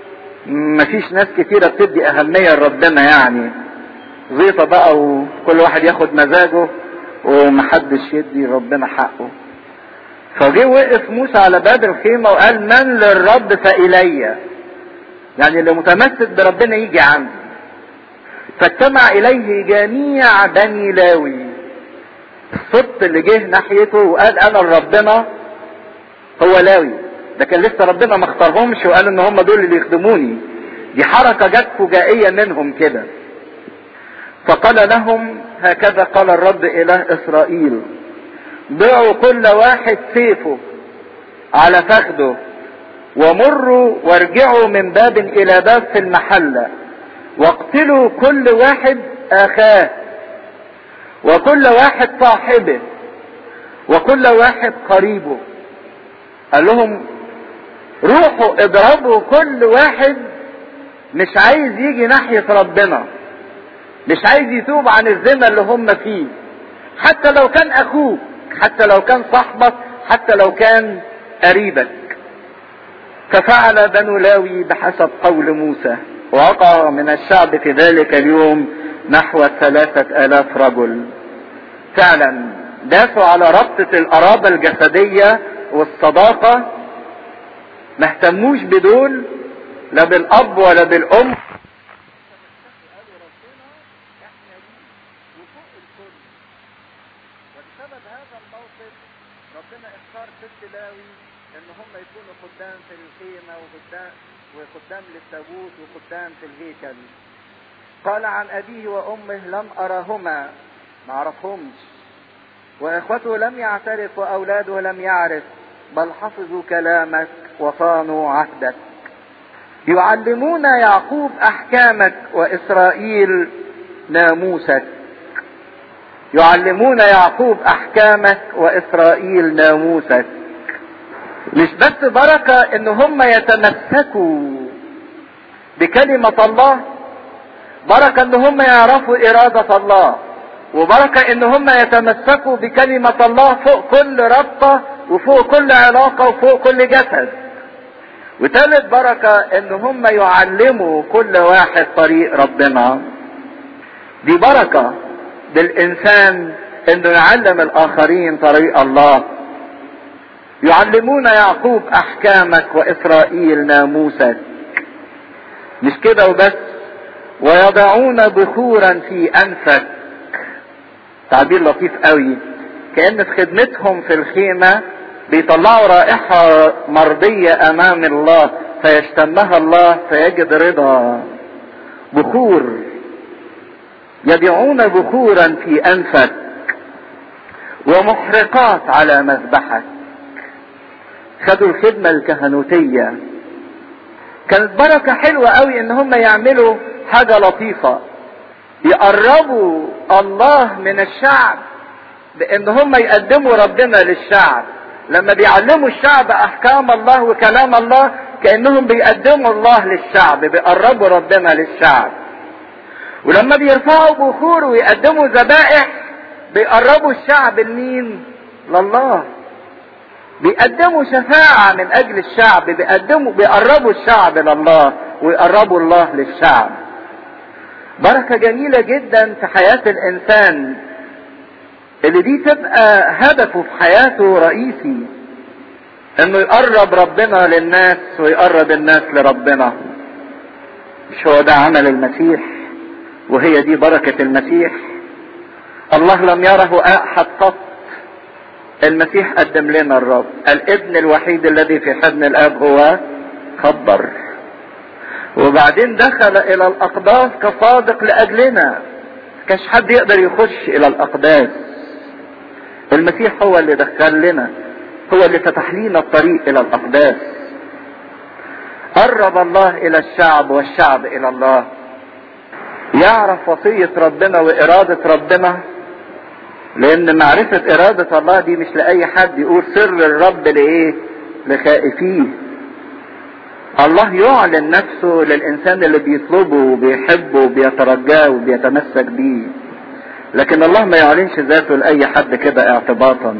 مفيش ناس كتيرة بتدي اهمية لربنا يعني زيطة بقى وكل واحد ياخد مزاجه ومحدش يدي ربنا حقه فجه وقف موسى على باب الخيمة وقال من للرب فإلي يعني اللي متمسك بربنا يجي عندي فاجتمع إليه جميع بني لاوي الصوت اللي جه ناحيته وقال أنا لربنا هو لاوي ده كان لسه ربنا ما اختارهمش وقال ان هم دول اللي يخدموني دي حركة جت فجائية منهم كده فقال لهم هكذا قال الرب اله اسرائيل ضعوا كل واحد سيفه على فخده ومروا وارجعوا من باب الى باب في المحلة واقتلوا كل واحد اخاه وكل واحد صاحبه وكل واحد قريبه قال لهم روحوا اضربوا كل واحد مش عايز يجي ناحية ربنا مش عايز يتوب عن الزنا اللي هم فيه حتى لو كان اخوك حتى لو كان صاحبك حتى لو كان قريبك ففعل بنو لاوي بحسب قول موسى ووقع من الشعب في ذلك اليوم نحو ثلاثة الاف رجل فعلا داسوا على ربطة القرابة الجسدية والصداقة ما اهتموش بدول لا بالاب ولا بالام وبسبب هذا الموقف ربنا اختار ست لاوي ان هم يكونوا خدام في الخيمة وخدام وخدام للتابوت وخدام في الهيكل قال عن ابيه وامه لم اراهما ما عرفهمش واخوته لم يعترف واولاده لم يعرف بل حفظوا كلامك وصانوا عهدك يعلمون يعقوب احكامك واسرائيل ناموسك يعلمون يعقوب احكامك واسرائيل ناموسك مش بس بركة ان هم يتمسكوا بكلمة الله بركة ان هم يعرفوا ارادة الله وبركة ان هم يتمسكوا بكلمة الله فوق كل ربطة وفوق كل علاقة وفوق كل جسد وثالث بركة ان هم يعلموا كل واحد طريق ربنا دي بركة للانسان انه يعلم الاخرين طريق الله يعلمون يعقوب احكامك واسرائيل ناموسك مش كده وبس ويضعون بخورا في انفك تعبير لطيف قوي كان في خدمتهم في الخيمه بيطلعوا رائحه مرضيه امام الله فيشتمها الله فيجد رضا بخور يبيعون بخورا في انفك ومحرقات على مذبحك خدوا الخدمه الكهنوتيه كانت بركه حلوه قوي ان هم يعملوا حاجه لطيفه يقربوا الله من الشعب بان هم يقدموا ربنا للشعب لما بيعلموا الشعب احكام الله وكلام الله كانهم بيقدموا الله للشعب بيقربوا ربنا للشعب ولما بيرفعوا بخور ويقدموا ذبائح بيقربوا الشعب لمين لله بيقدموا شفاعة من أجل الشعب بيقدموا بيقربوا الشعب لله ويقربوا الله للشعب بركة جميلة جدا في حياة الإنسان اللي دي تبقى هدفه في حياته رئيسي انه يقرب ربنا للناس ويقرب الناس لربنا مش هو ده عمل المسيح وهي دي بركة المسيح الله لم يره احد قط المسيح قدم لنا الرب الابن الوحيد الذي في حضن الاب هو خبر وبعدين دخل الى الاقداس كصادق لاجلنا كاش حد يقدر يخش الى الاقداس المسيح هو اللي دخل لنا هو اللي فتح لنا الطريق الى الاقداس قرب الله الى الشعب والشعب الى الله يعرف وصية ربنا وإرادة ربنا لأن معرفة إرادة الله دي مش لأي حد يقول سر الرب لإيه؟ لخائفيه. الله يعلن نفسه للإنسان اللي بيطلبه وبيحبه وبيترجاه وبيتمسك بيه. لكن الله ما يعلنش ذاته لأي حد كده اعتباطا.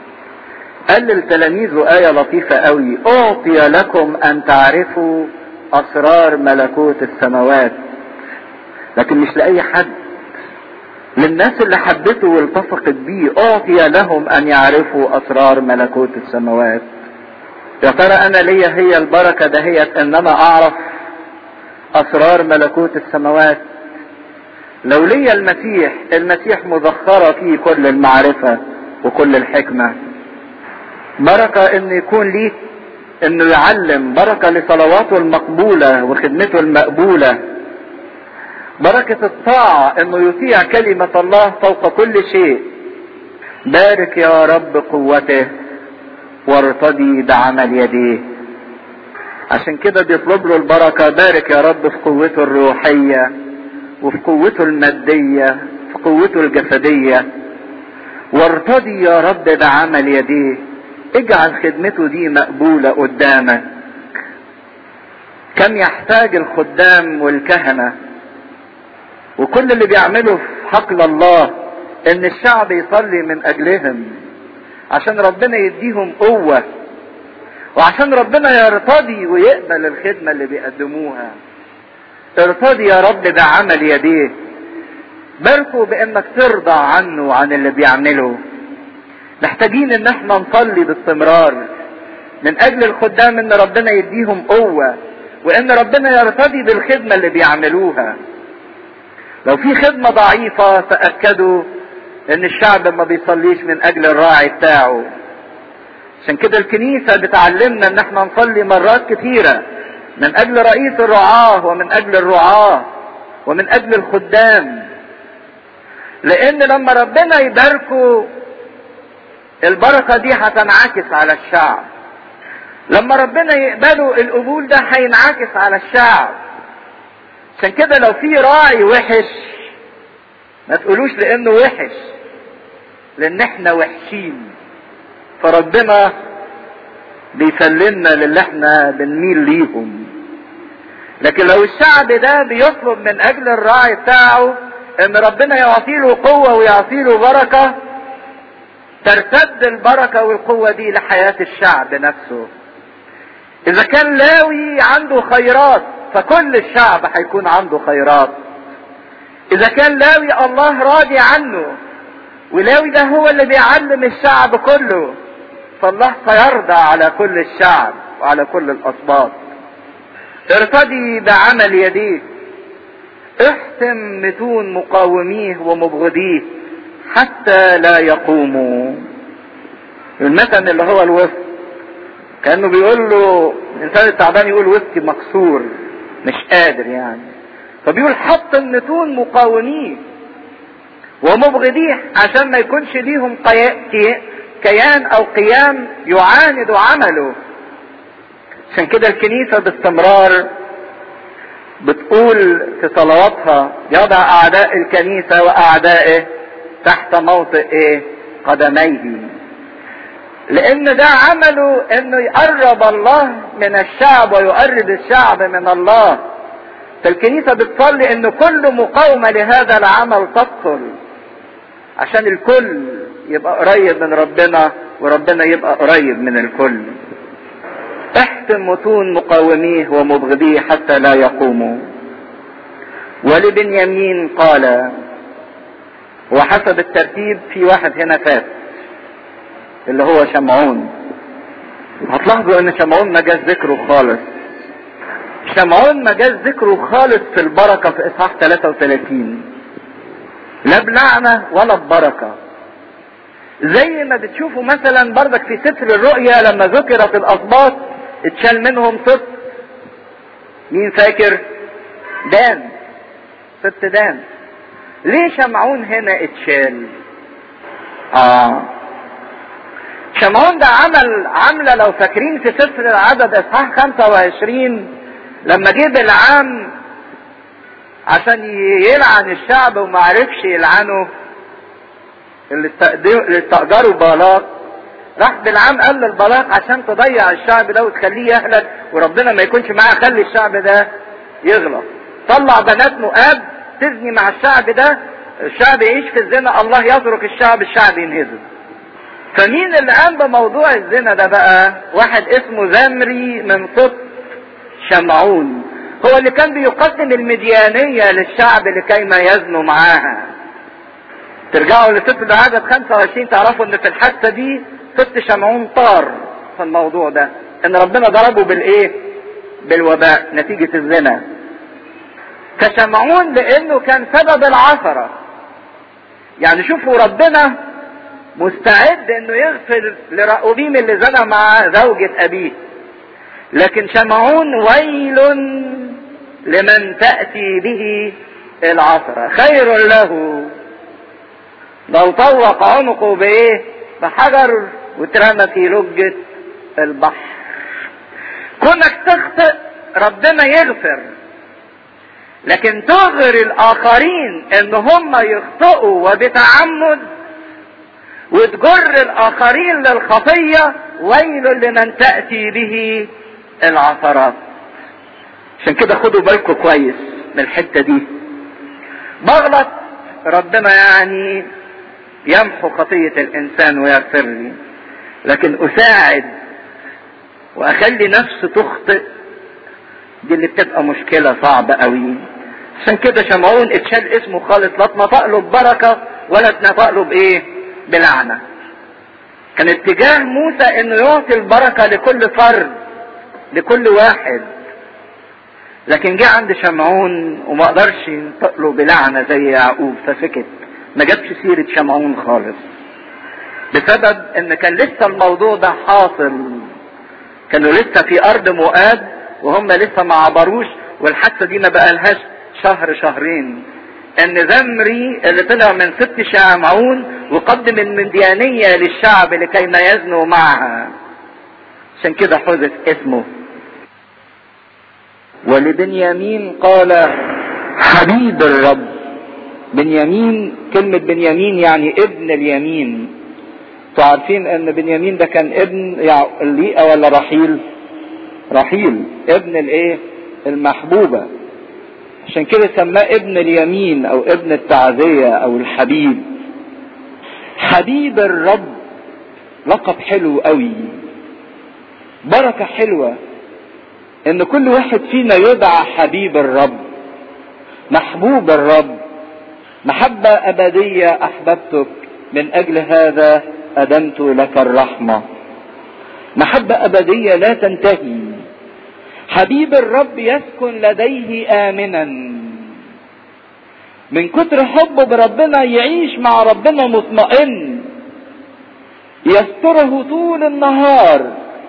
قال للتلاميذ آية لطيفة قوي أعطي لكم أن تعرفوا اسرار ملكوت السماوات لكن مش لاي حد للناس اللي حبته والتصقت بيه اعطي لهم ان يعرفوا اسرار ملكوت السماوات يا ترى انا ليا هي البركة دهيت ان انا اعرف اسرار ملكوت السماوات لو ليا المسيح المسيح مذخرة فيه كل المعرفة وكل الحكمة بركة ان يكون ليك انه يعلم بركة لصلواته المقبولة وخدمته المقبولة بركة الطاعة انه يطيع كلمة الله فوق كل شيء بارك يا رب قوته وارتضي بعمل يديه عشان كده بيطلب له البركة بارك يا رب في قوته الروحية وفي قوته المادية في قوته الجسدية وارتضي يا رب بعمل يديه اجعل خدمته دي مقبولة قدامك كم يحتاج الخدام والكهنة وكل اللي بيعمله في حقل الله ان الشعب يصلي من اجلهم عشان ربنا يديهم قوة وعشان ربنا يرتضي ويقبل الخدمة اللي بيقدموها ارتضي يا رب بعمل يديه باركوا بانك ترضى عنه وعن اللي بيعمله محتاجين ان احنا نصلي باستمرار من اجل الخدام ان ربنا يديهم قوة وان ربنا يرتضي بالخدمة اللي بيعملوها لو في خدمة ضعيفة تأكدوا ان الشعب ما بيصليش من اجل الراعي بتاعه عشان كده الكنيسة بتعلمنا ان احنا نصلي مرات كثيرة من اجل رئيس الرعاة ومن اجل الرعاة ومن اجل الخدام لان لما ربنا يباركه البركة دي هتنعكس على الشعب لما ربنا يقبله القبول ده هينعكس على الشعب عشان كده لو في راعي وحش ما تقولوش لانه وحش لان احنا وحشين فربنا بيسلمنا للي احنا بنميل ليهم لكن لو الشعب ده بيطلب من اجل الراعي بتاعه ان ربنا يعطيله قوة ويعطيله بركة ترتد البركة والقوة دي لحياة الشعب نفسه اذا كان لاوي عنده خيرات فكل الشعب هيكون عنده خيرات اذا كان لاوي الله راضي عنه ولاوي ده هو اللي بيعلم الشعب كله فالله سيرضى على كل الشعب وعلى كل الاسباط ارتدي بعمل يديك احتم متون مقاوميه ومبغضيه حتى لا يقوموا المثل اللي هو الوفق كانه بيقول له الانسان التعبان يقول وفقي مكسور مش قادر يعني فبيقول حط المتون مقاوميه ومبغضيه عشان ما يكونش ليهم كيان او قيام يعاند عمله عشان كده الكنيسة باستمرار بتقول في صلواتها يضع اعداء الكنيسة واعدائه تحت موطئ ايه قدميه لان ده عمله انه يقرب الله من الشعب ويقرب الشعب من الله فالكنيسة بتصلي ان كل مقاومة لهذا العمل تبطل عشان الكل يبقى قريب من ربنا وربنا يبقى قريب من الكل احتم متون مقاوميه ومبغضيه حتى لا يقوموا ولبنيامين قال وحسب الترتيب في واحد هنا فات اللي هو شمعون هتلاحظوا ان شمعون ما جاش ذكره خالص شمعون ما جاش ذكره خالص في البركة في اصحاح 33 لا بلعنة ولا ببركة زي ما بتشوفوا مثلا بردك في سفر الرؤيا لما ذكرت الاسباط اتشال منهم ست مين فاكر دان ست دان ليه شمعون هنا اتشال اه شمعون ده عمل عملة لو فاكرين في سفر العدد اصحاح 25 لما جه بالعام عشان يلعن الشعب وما عرفش يلعنه اللي استأجروا بالاق راح بالعام قال للبلاق عشان تضيع الشعب ده وتخليه يهلك وربنا ما يكونش معاه خلي الشعب ده يغلط طلع بنات مؤاب تزني مع الشعب ده الشعب يعيش في الزنا الله يترك الشعب الشعب ينهزم فمين اللي قام بموضوع الزنا ده بقى واحد اسمه زمري من صوت شمعون هو اللي كان بيقدم المديانية للشعب لكي ما يزنوا معاها ترجعوا لسفر عدد 25 تعرفوا ان في الحادثة دي ست شمعون طار في الموضوع ده ان ربنا ضربه بالايه بالوباء نتيجة الزنا كشمعون لانه كان سبب العثرة يعني شوفوا ربنا مستعد انه يغفر لرأوبيم اللي زنى مع زوجة ابيه لكن شمعون ويل لمن تأتي به العثرة خير له لو طوق عنقه بايه بحجر واترمى في لجة البحر كونك تخطئ ربنا يغفر لكن تغر الاخرين ان هم يخطئوا وبتعمد وتجر الاخرين للخطية ويل لمن تأتي به العثرات عشان كده خدوا بالكم كويس من الحتة دي بغلط ربنا يعني يمحو خطية الانسان ويغفر لي لكن اساعد واخلي نفسي تخطئ دي اللي بتبقى مشكلة صعبة قوي عشان كده شمعون اتشال اسمه خالص لا اتنطق له ببركة ولا اتنطق له بايه بلعنة كان اتجاه موسى انه يعطي البركة لكل فرد لكل واحد لكن جه عند شمعون وما قدرش ينطق له بلعنة زي يعقوب فسكت ما جابش سيرة شمعون خالص بسبب ان كان لسه الموضوع ده حاصل كانوا لسه في ارض مؤاب وهم لسه ما عبروش والحادثه دي ما بقالهاش شهر شهرين ان زمري اللي طلع من ست شمعون وقدم المديانية للشعب لكي ما يزنوا معها عشان كده حذف اسمه ولبنيامين قال حبيب الرب بنيامين كلمة بنيامين يعني ابن اليمين انتوا عارفين ان بنيامين ده كان ابن ليئة ولا رحيل رحيل ابن الايه المحبوبة عشان كده سماه ابن اليمين او ابن التعزية او الحبيب حبيب الرب لقب حلو قوي بركة حلوة ان كل واحد فينا يدعى حبيب الرب محبوب الرب محبة ابدية احببتك من اجل هذا أدمت لك الرحمة محبة أبدية لا تنتهي حبيب الرب يسكن لديه آمنا من كتر حبه بربنا يعيش مع ربنا مطمئن يستره طول النهار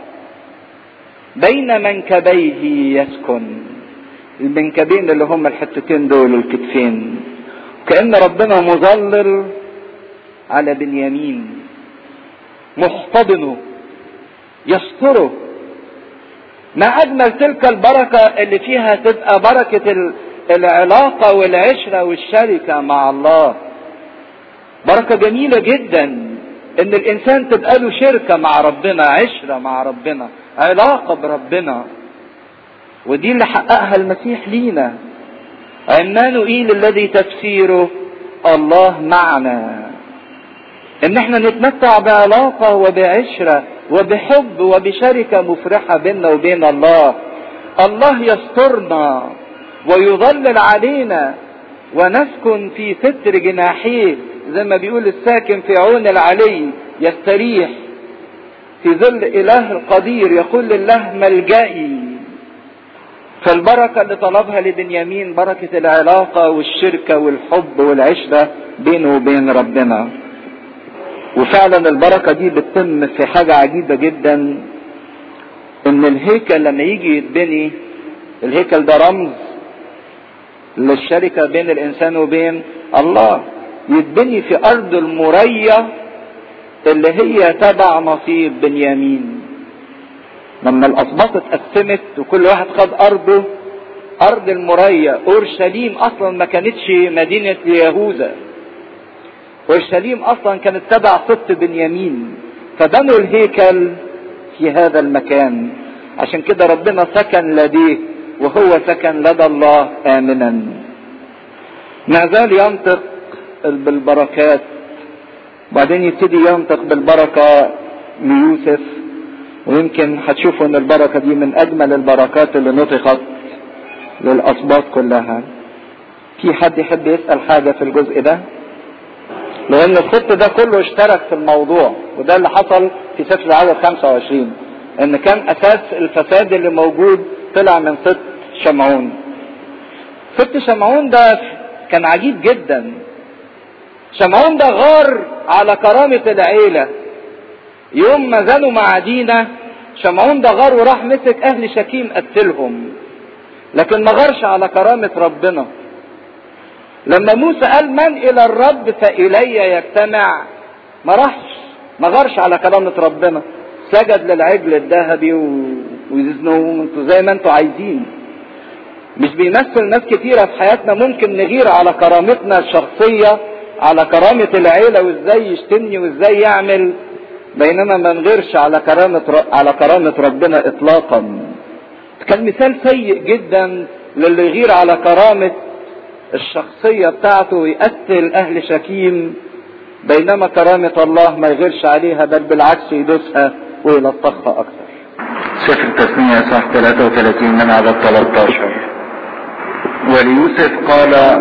بين منكبيه يسكن المنكبين اللي هم الحتتين دول الكتفين كأن ربنا مظلل على بنيامين محتضنه يستره ما اجمل تلك البركه اللي فيها تبقى بركه العلاقه والعشره والشركه مع الله بركه جميله جدا ان الانسان تبقى له شركه مع ربنا عشره مع ربنا علاقه بربنا ودي اللي حققها المسيح لينا عمانوئيل الذي تفسيره الله معنا ان احنا نتمتع بعلاقة وبعشرة وبحب وبشركة مفرحة بيننا وبين الله الله يسترنا ويظلل علينا ونسكن في ستر جناحيه زي ما بيقول الساكن في عون العلي يستريح في ظل اله القدير يقول لله ملجئي فالبركة اللي طلبها لبنيامين بركة العلاقة والشركة والحب والعشرة بينه وبين ربنا وفعلا البركه دي بتتم في حاجه عجيبه جدا ان الهيكل لما يجي يتبني الهيكل ده رمز للشركه بين الانسان وبين الله يتبني في ارض المريه اللي هي تبع نصيب بنيامين لما الاسباط اتقسمت وكل واحد خد ارضه ارض المريه اورشليم اصلا ما كانتش مدينه يهوذا اورشليم اصلا كانت تبع سبط بنيامين فبنوا الهيكل في هذا المكان عشان كده ربنا سكن لديه وهو سكن لدى الله امنا ما زال ينطق بالبركات وبعدين يبتدي ينطق بالبركة ليوسف ويمكن هتشوفوا ان البركة دي من اجمل البركات اللي نطقت للأسباط كلها في حد يحب يسأل حاجة في الجزء ده لأن الست ده كله اشترك في الموضوع وده اللي حصل في سفر العدد 25 إن كان أساس الفساد اللي موجود طلع من ست شمعون ست شمعون ده كان عجيب جدا شمعون ده غار على كرامة العيلة يوم ما زنوا مع دينا شمعون ده غار وراح مسك أهل شكيم قتلهم لكن ما غارش على كرامة ربنا لما موسى قال من إلى الرب فإلي يجتمع ما راحش ما غارش على كرامة ربنا سجد للعجل الذهبي ويزنوا انتوا زي ما انتوا عايزين مش بيمثل ناس كتيرة في حياتنا ممكن نغير على كرامتنا الشخصية على كرامة العيلة وازاي يشتمني وازاي يعمل بينما ما نغيرش على كرامة على كرامة ربنا اطلاقا كان مثال سيء جدا للي يغير على كرامة الشخصية بتاعته ويقتل اهل شكيم بينما كرامة الله ما يغيرش عليها بل بالعكس يدوسها ويلطخها اكثر سفر التثنية صح 33 من عدد 13 وليوسف قال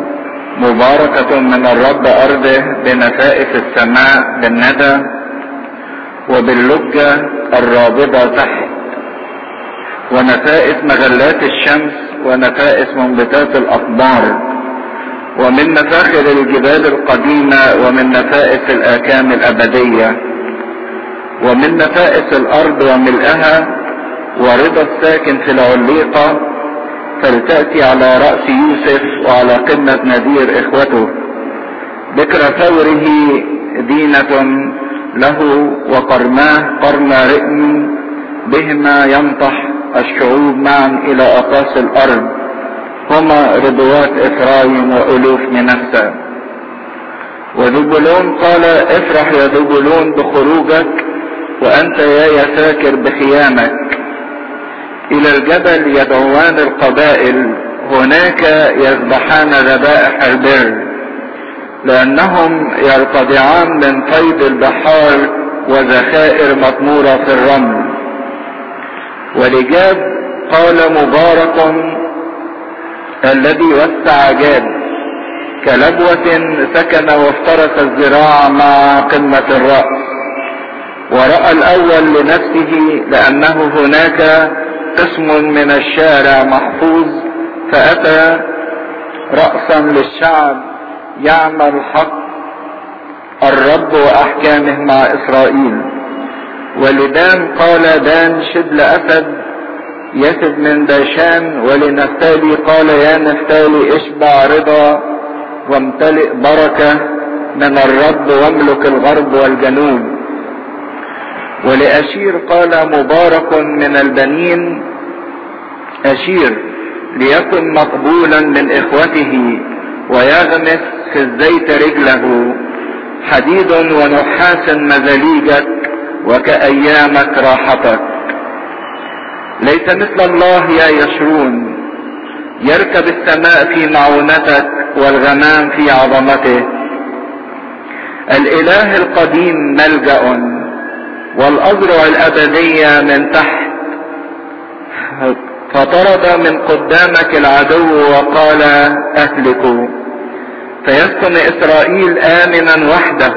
مباركة من الرب أرضه بنفائس السماء بالندى وباللجة الرابضة تحت ونفائس مغلات الشمس ونفائس منبتات الأقمار ومن مفاخر الجبال القديمة ومن نفائس الآكام الأبدية ومن نفائس الأرض وملئها ورضا الساكن في العليقة فلتأتي على رأس يوسف وعلى قمة نذير إخوته ذكر ثوره دينة له وقرناه قرن رئم بهما ينطح الشعوب معا إلى أقاصي الأرض هما ربوات إفرايم وألوف منسى وذبلون قال افرح يا ذبلون بخروجك وأنت يا يساكر بخيامك إلى الجبل يدعوان القبائل هناك يذبحان ذبائح البر لأنهم يرتضعان من فيض البحار وذخائر مطمورة في الرمل ولجاب قال مبارك الذي وسع جاد كلبوة سكن وافترس الزراع مع قمة الرأس ورأى الأول لنفسه لأنه هناك قسم من الشارع محفوظ فأتى رأسا للشعب يعمل حق الرب وأحكامه مع إسرائيل ولدان قال دان شبل أسد يسد من داشان ولنفتالي قال يا نفتالي اشبع رضا وامتلئ بركة من الرب واملك الغرب والجنوب ولأشير قال مبارك من البنين أشير ليكن مقبولا من إخوته ويغمس في الزيت رجله حديد ونحاس مزاليجك وكأيامك راحتك ليس مثل الله يا يشرون يركب السماء في معونتك والغمام في عظمته الاله القديم ملجأ والأذرع الأبدية من تحت فطرد من قدامك العدو وقال أهلكوا فيسكن إسرائيل آمنا وحده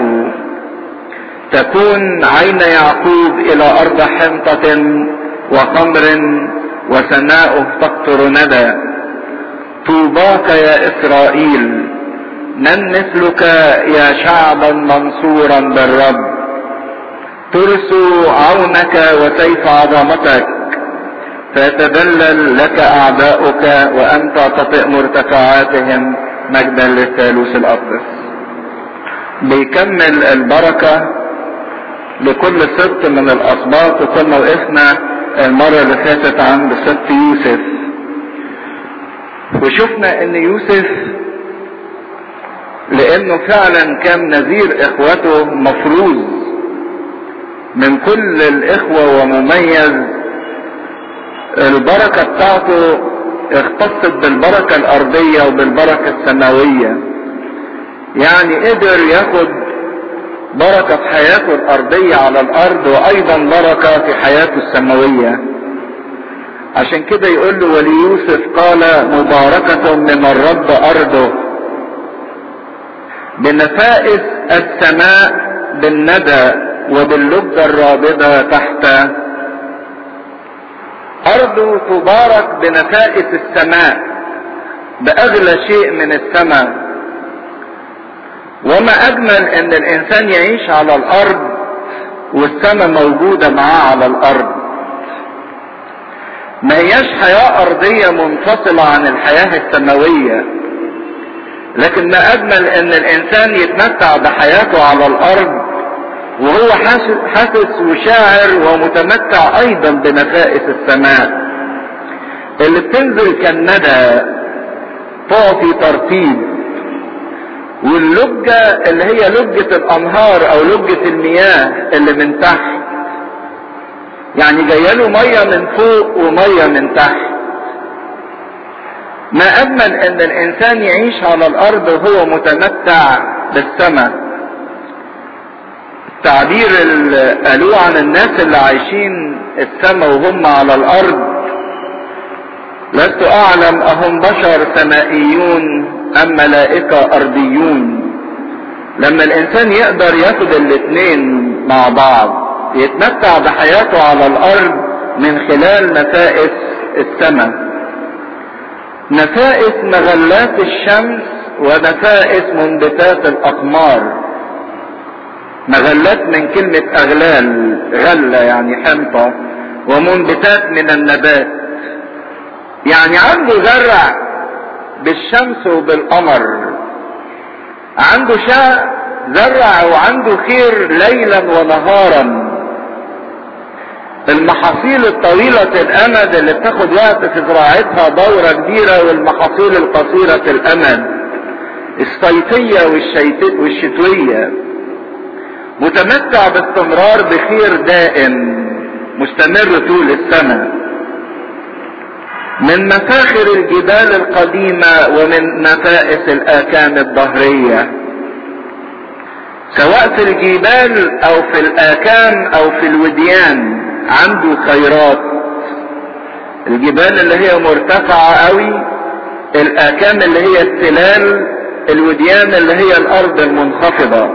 تكون عين يعقوب إلى أرض حنطة وخمر وسماؤه تقطر ندى طوباك يا إسرائيل من مثلك يا شعبا منصورا بالرب ترسو عونك وسيف عظمتك فيتذلل لك اعداؤك وانت تطئ مرتفعاتهم مجدا للثالوث الاقدس بيكمل البركة لكل سبط من الاسباط وكنا وقفنا المرة اللي فاتت عند سبط يوسف وشفنا ان يوسف لانه فعلا كان نذير اخوته مفروض من كل الاخوة ومميز البركة بتاعته اختصت بالبركة الارضية وبالبركة السماوية يعني قدر ياخد بركة في حياته الارضية على الارض وايضا بركة في حياته السماوية عشان كده يقول له وليوسف قال مباركة من الرب أرضه بنفائس السماء بالندى وباللجة الرابضة تحت أرضه تبارك بنفائس السماء بأغلى شيء من السماء وما أجمل إن الإنسان يعيش على الأرض والسماء موجودة معاه على الأرض ما هياش حياة أرضية منفصلة عن الحياة السماوية لكن ما أجمل إن الإنسان يتمتع بحياته على الأرض وهو حاسس وشاعر ومتمتع أيضا بنفائس السماء اللي بتنزل كالندى تعطي ترتيب واللجة اللي هي لجة الأنهار أو لجة المياه اللي من تحت يعني جايه له ميه من فوق وميه من تحت ما اجمل ان الانسان يعيش على الارض وهو متمتع بالسماء التعبير اللي قالوه عن الناس اللي عايشين السماء وهم على الارض لست اعلم اهم بشر سمائيون ام ملائكة ارضيون لما الانسان يقدر ياخد الاتنين مع بعض يتمتع بحياته على الارض من خلال نفائس السماء نفائس مغلات الشمس ونفائس منبتات الاقمار مغلات من كلمة اغلال غلة يعني حنطة ومنبتات من النبات يعني عنده زرع بالشمس وبالقمر عنده شاء زرع وعنده خير ليلا ونهارا المحاصيل الطويلة الأمد اللي بتاخد وقت في زراعتها دورة كبيرة والمحاصيل القصيرة الأمد الصيفية والشتوية متمتع باستمرار بخير دائم مستمر طول السنة من مفاخر الجبال القديمة ومن نفائس الآكام الظهرية سواء في الجبال أو في الآكام أو في الوديان عنده خيرات الجبال اللي هي مرتفعة قوي الآكام اللي هي التلال الوديان اللي هي الأرض المنخفضة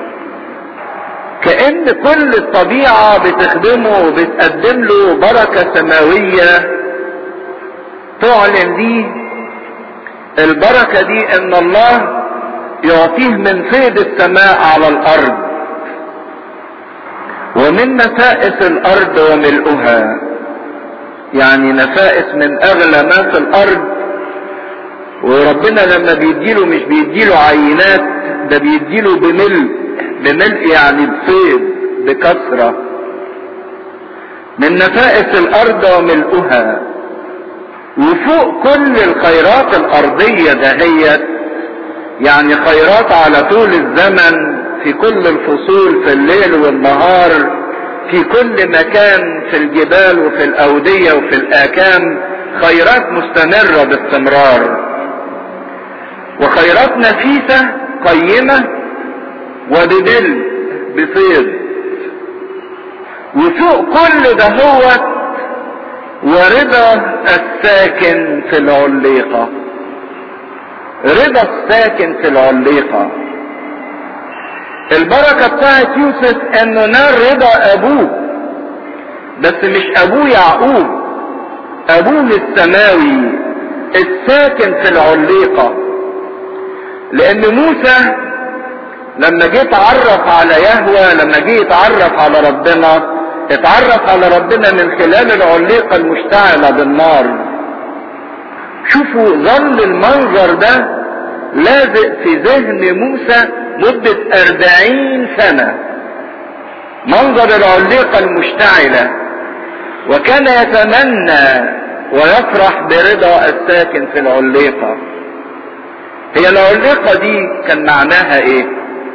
كأن كل الطبيعة بتخدمه وبتقدم له بركة سماوية تعلن ليه البركة دي ان الله يعطيه من فيض السماء على الارض ومن نفائس الارض وملؤها يعني نفائس من اغلى ما في الارض وربنا لما بيديله مش بيديله عينات ده بيديله بملء بملء يعني بفيض بكثرة من نفائس الارض وملؤها وفوق كل الخيرات الارضية دهيت يعني خيرات على طول الزمن في كل الفصول في الليل والنهار في كل مكان في الجبال وفي الاودية وفي الاكام خيرات مستمرة باستمرار وخيرات نفيسة قيمة وبدل بفيض وفوق كل ده هو ورضا الساكن في العليقة رضا الساكن في العليقة البركة بتاعت يوسف انه نال رضا ابوه بس مش ابوه يعقوب ابوه السماوي الساكن في العليقة لان موسى لما جه اتعرف على يهوى لما جه يتعرف على ربنا اتعرف على ربنا من خلال العليقة المشتعلة بالنار شوفوا ظل المنظر ده لازق في ذهن موسى مدة أربعين سنة منظر العليقة المشتعلة وكان يتمنى ويفرح برضا الساكن في العليقة هي العليقة دي كان معناها ايه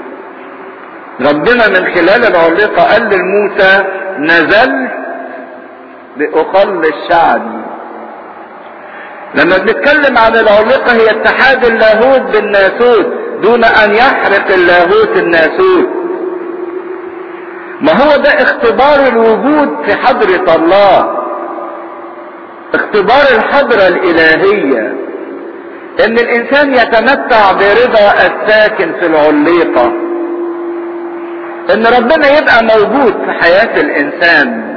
ربنا من خلال العليقة قال لموسى نزلت بأقل الشعب لما بنتكلم عن العليقة هي اتحاد اللاهوت بالناسوت دون ان يحرق اللاهوت الناسوت ما هو ده اختبار الوجود في حضرة الله اختبار الحضرة الالهية ان الانسان يتمتع برضا الساكن في العليقة ان ربنا يبقى موجود في حياة الانسان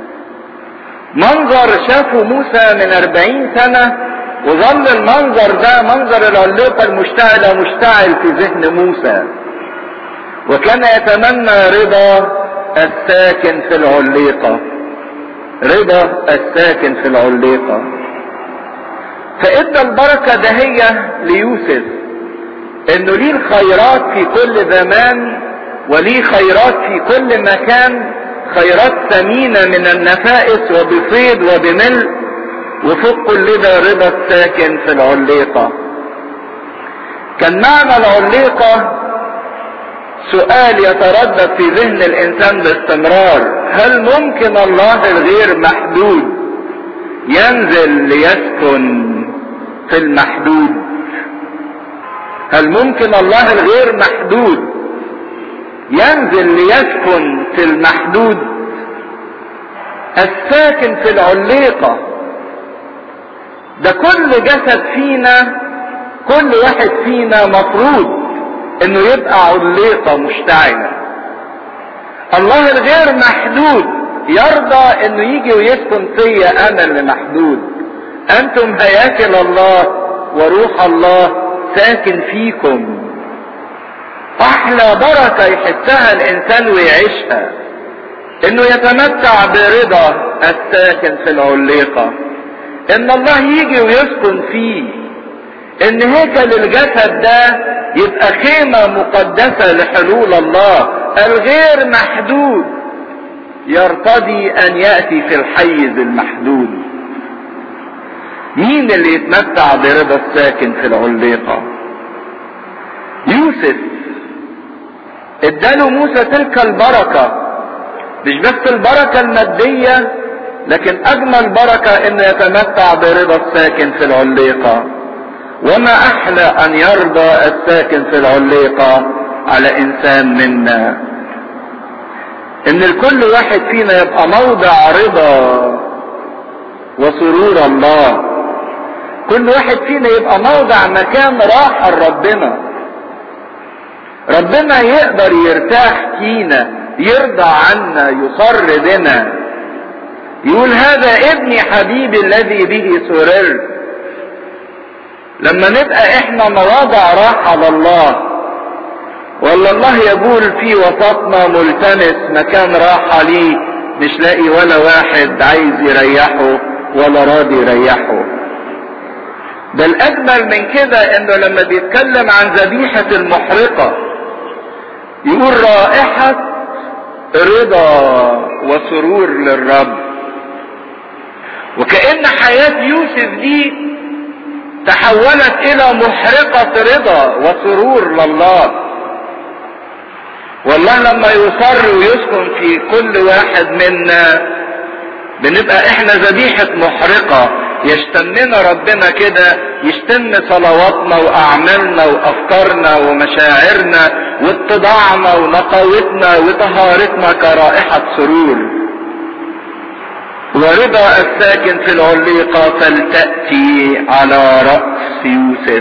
منظر شافه موسى من اربعين سنة وظل المنظر ده منظر العليقة المشتعلة مشتعل في ذهن موسى وكان يتمنى رضا الساكن في العليقة رضا الساكن في العليقة فادى البركة دهية ليوسف انه ليه الخيرات في كل زمان وليه خيرات في كل مكان خيرات ثمينة من النفائس وبفيض وبملء وفوق كل ده رضا الساكن في العليقة كان معنى العليقة سؤال يتردد في ذهن الانسان باستمرار هل ممكن الله الغير محدود ينزل ليسكن في المحدود هل ممكن الله الغير محدود ينزل ليسكن في المحدود الساكن في العليقة ده كل جسد فينا كل واحد فينا مفروض انه يبقى عليقة مشتعلة الله الغير محدود يرضى انه يجي ويسكن فيا انا اللي محدود انتم هياكل الله وروح الله ساكن فيكم احلى بركة يحسها الانسان ويعيشها انه يتمتع برضا الساكن في العليقة ان الله يجي ويسكن فيه ان هيكل الجسد ده يبقى خيمة مقدسة لحلول الله الغير محدود يرتضي ان يأتي في الحيز المحدود مين اللي يتمتع برضا الساكن في العليقة يوسف اداله موسى تلك البركة مش بس البركة المادية لكن اجمل بركة انه يتمتع برضا الساكن في العليقة وما احلى ان يرضى الساكن في العليقة على انسان منا ان الكل واحد فينا يبقى موضع رضا وسرور الله كل واحد فينا يبقى موضع مكان راحة لربنا ربنا يقدر يرتاح فينا يرضى عنا يصر بنا يقول هذا ابني حبيبي الذي به سررت لما نبقى احنا مواضع راحة لله ولا الله يقول في وسطنا ملتمس مكان راحة ليه مش لاقي ولا واحد عايز يريحه ولا راضي يريحه ده الاجمل من كده انه لما بيتكلم عن ذبيحة المحرقة يقول رائحة رضا وسرور للرب وكأن حياة يوسف دي تحولت الى محرقة رضا وسرور لله والله لما يصر ويسكن في كل واحد منا بنبقى احنا ذبيحة محرقة يشتمنا ربنا كده يشتم صلواتنا واعمالنا وافكارنا ومشاعرنا واتضاعنا ونقاوتنا وطهارتنا كرائحة سرور ورضا الساكن في العليقة فلتأتي على رأس يوسف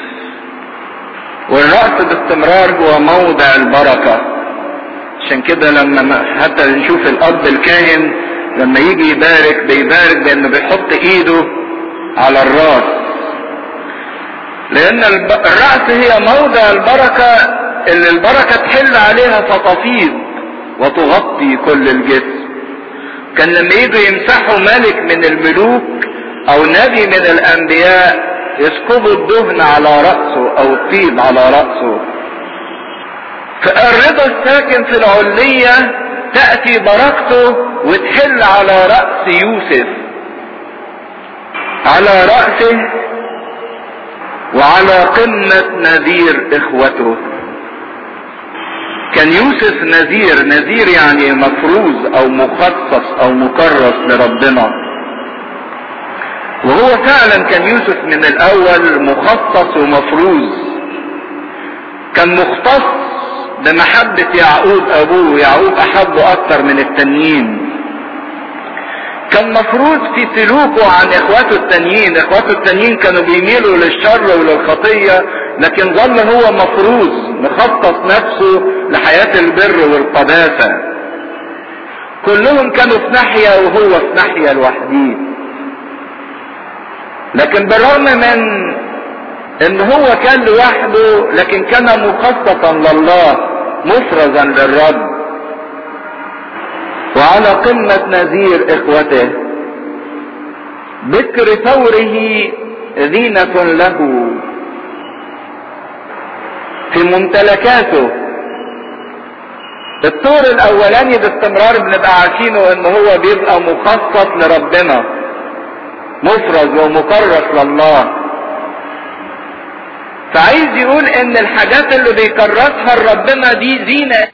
والرأس باستمرار هو موضع البركة عشان كده لما حتى نشوف الأب الكاهن لما يجي يبارك بيبارك بأنه بيحط إيده على الرأس لأن الرأس هي موضع البركة اللي البركة تحل عليها فتفيض وتغطي كل الجسم كان لما يجوا يمسحوا ملك من الملوك او نبي من الانبياء يسكبوا الدهن على رأسه او الطيب على رأسه فالرضا الساكن في العلية تأتي بركته وتحل على رأس يوسف على رأسه وعلى قمة نذير اخوته كان يوسف نذير نذير يعني مفروز او مخصص او مكرس لربنا وهو فعلا كان يوسف من الاول مخصص ومفروز كان مختص بمحبة يعقوب ابوه يعقوب احبه اكتر من التانيين كان مفروض في سلوكه عن اخواته التانيين اخواته التانيين كانوا بيميلوا للشر وللخطية لكن ظل هو مفروض مخصص نفسه لحياة البر والقداسة كلهم كانوا في ناحية وهو في ناحية لوحده لكن بالرغم من ان هو كان لوحده لكن كان مخصصا لله مفرزا للرب وعلى قمة نذير اخوته ذكر ثوره زينة له في ممتلكاته الطور الاولاني باستمرار بنبقى عارفينه ان هو بيبقى مخصص لربنا مفرز ومكرس لله فعايز يقول ان الحاجات اللي بيكرسها لربنا دي زينة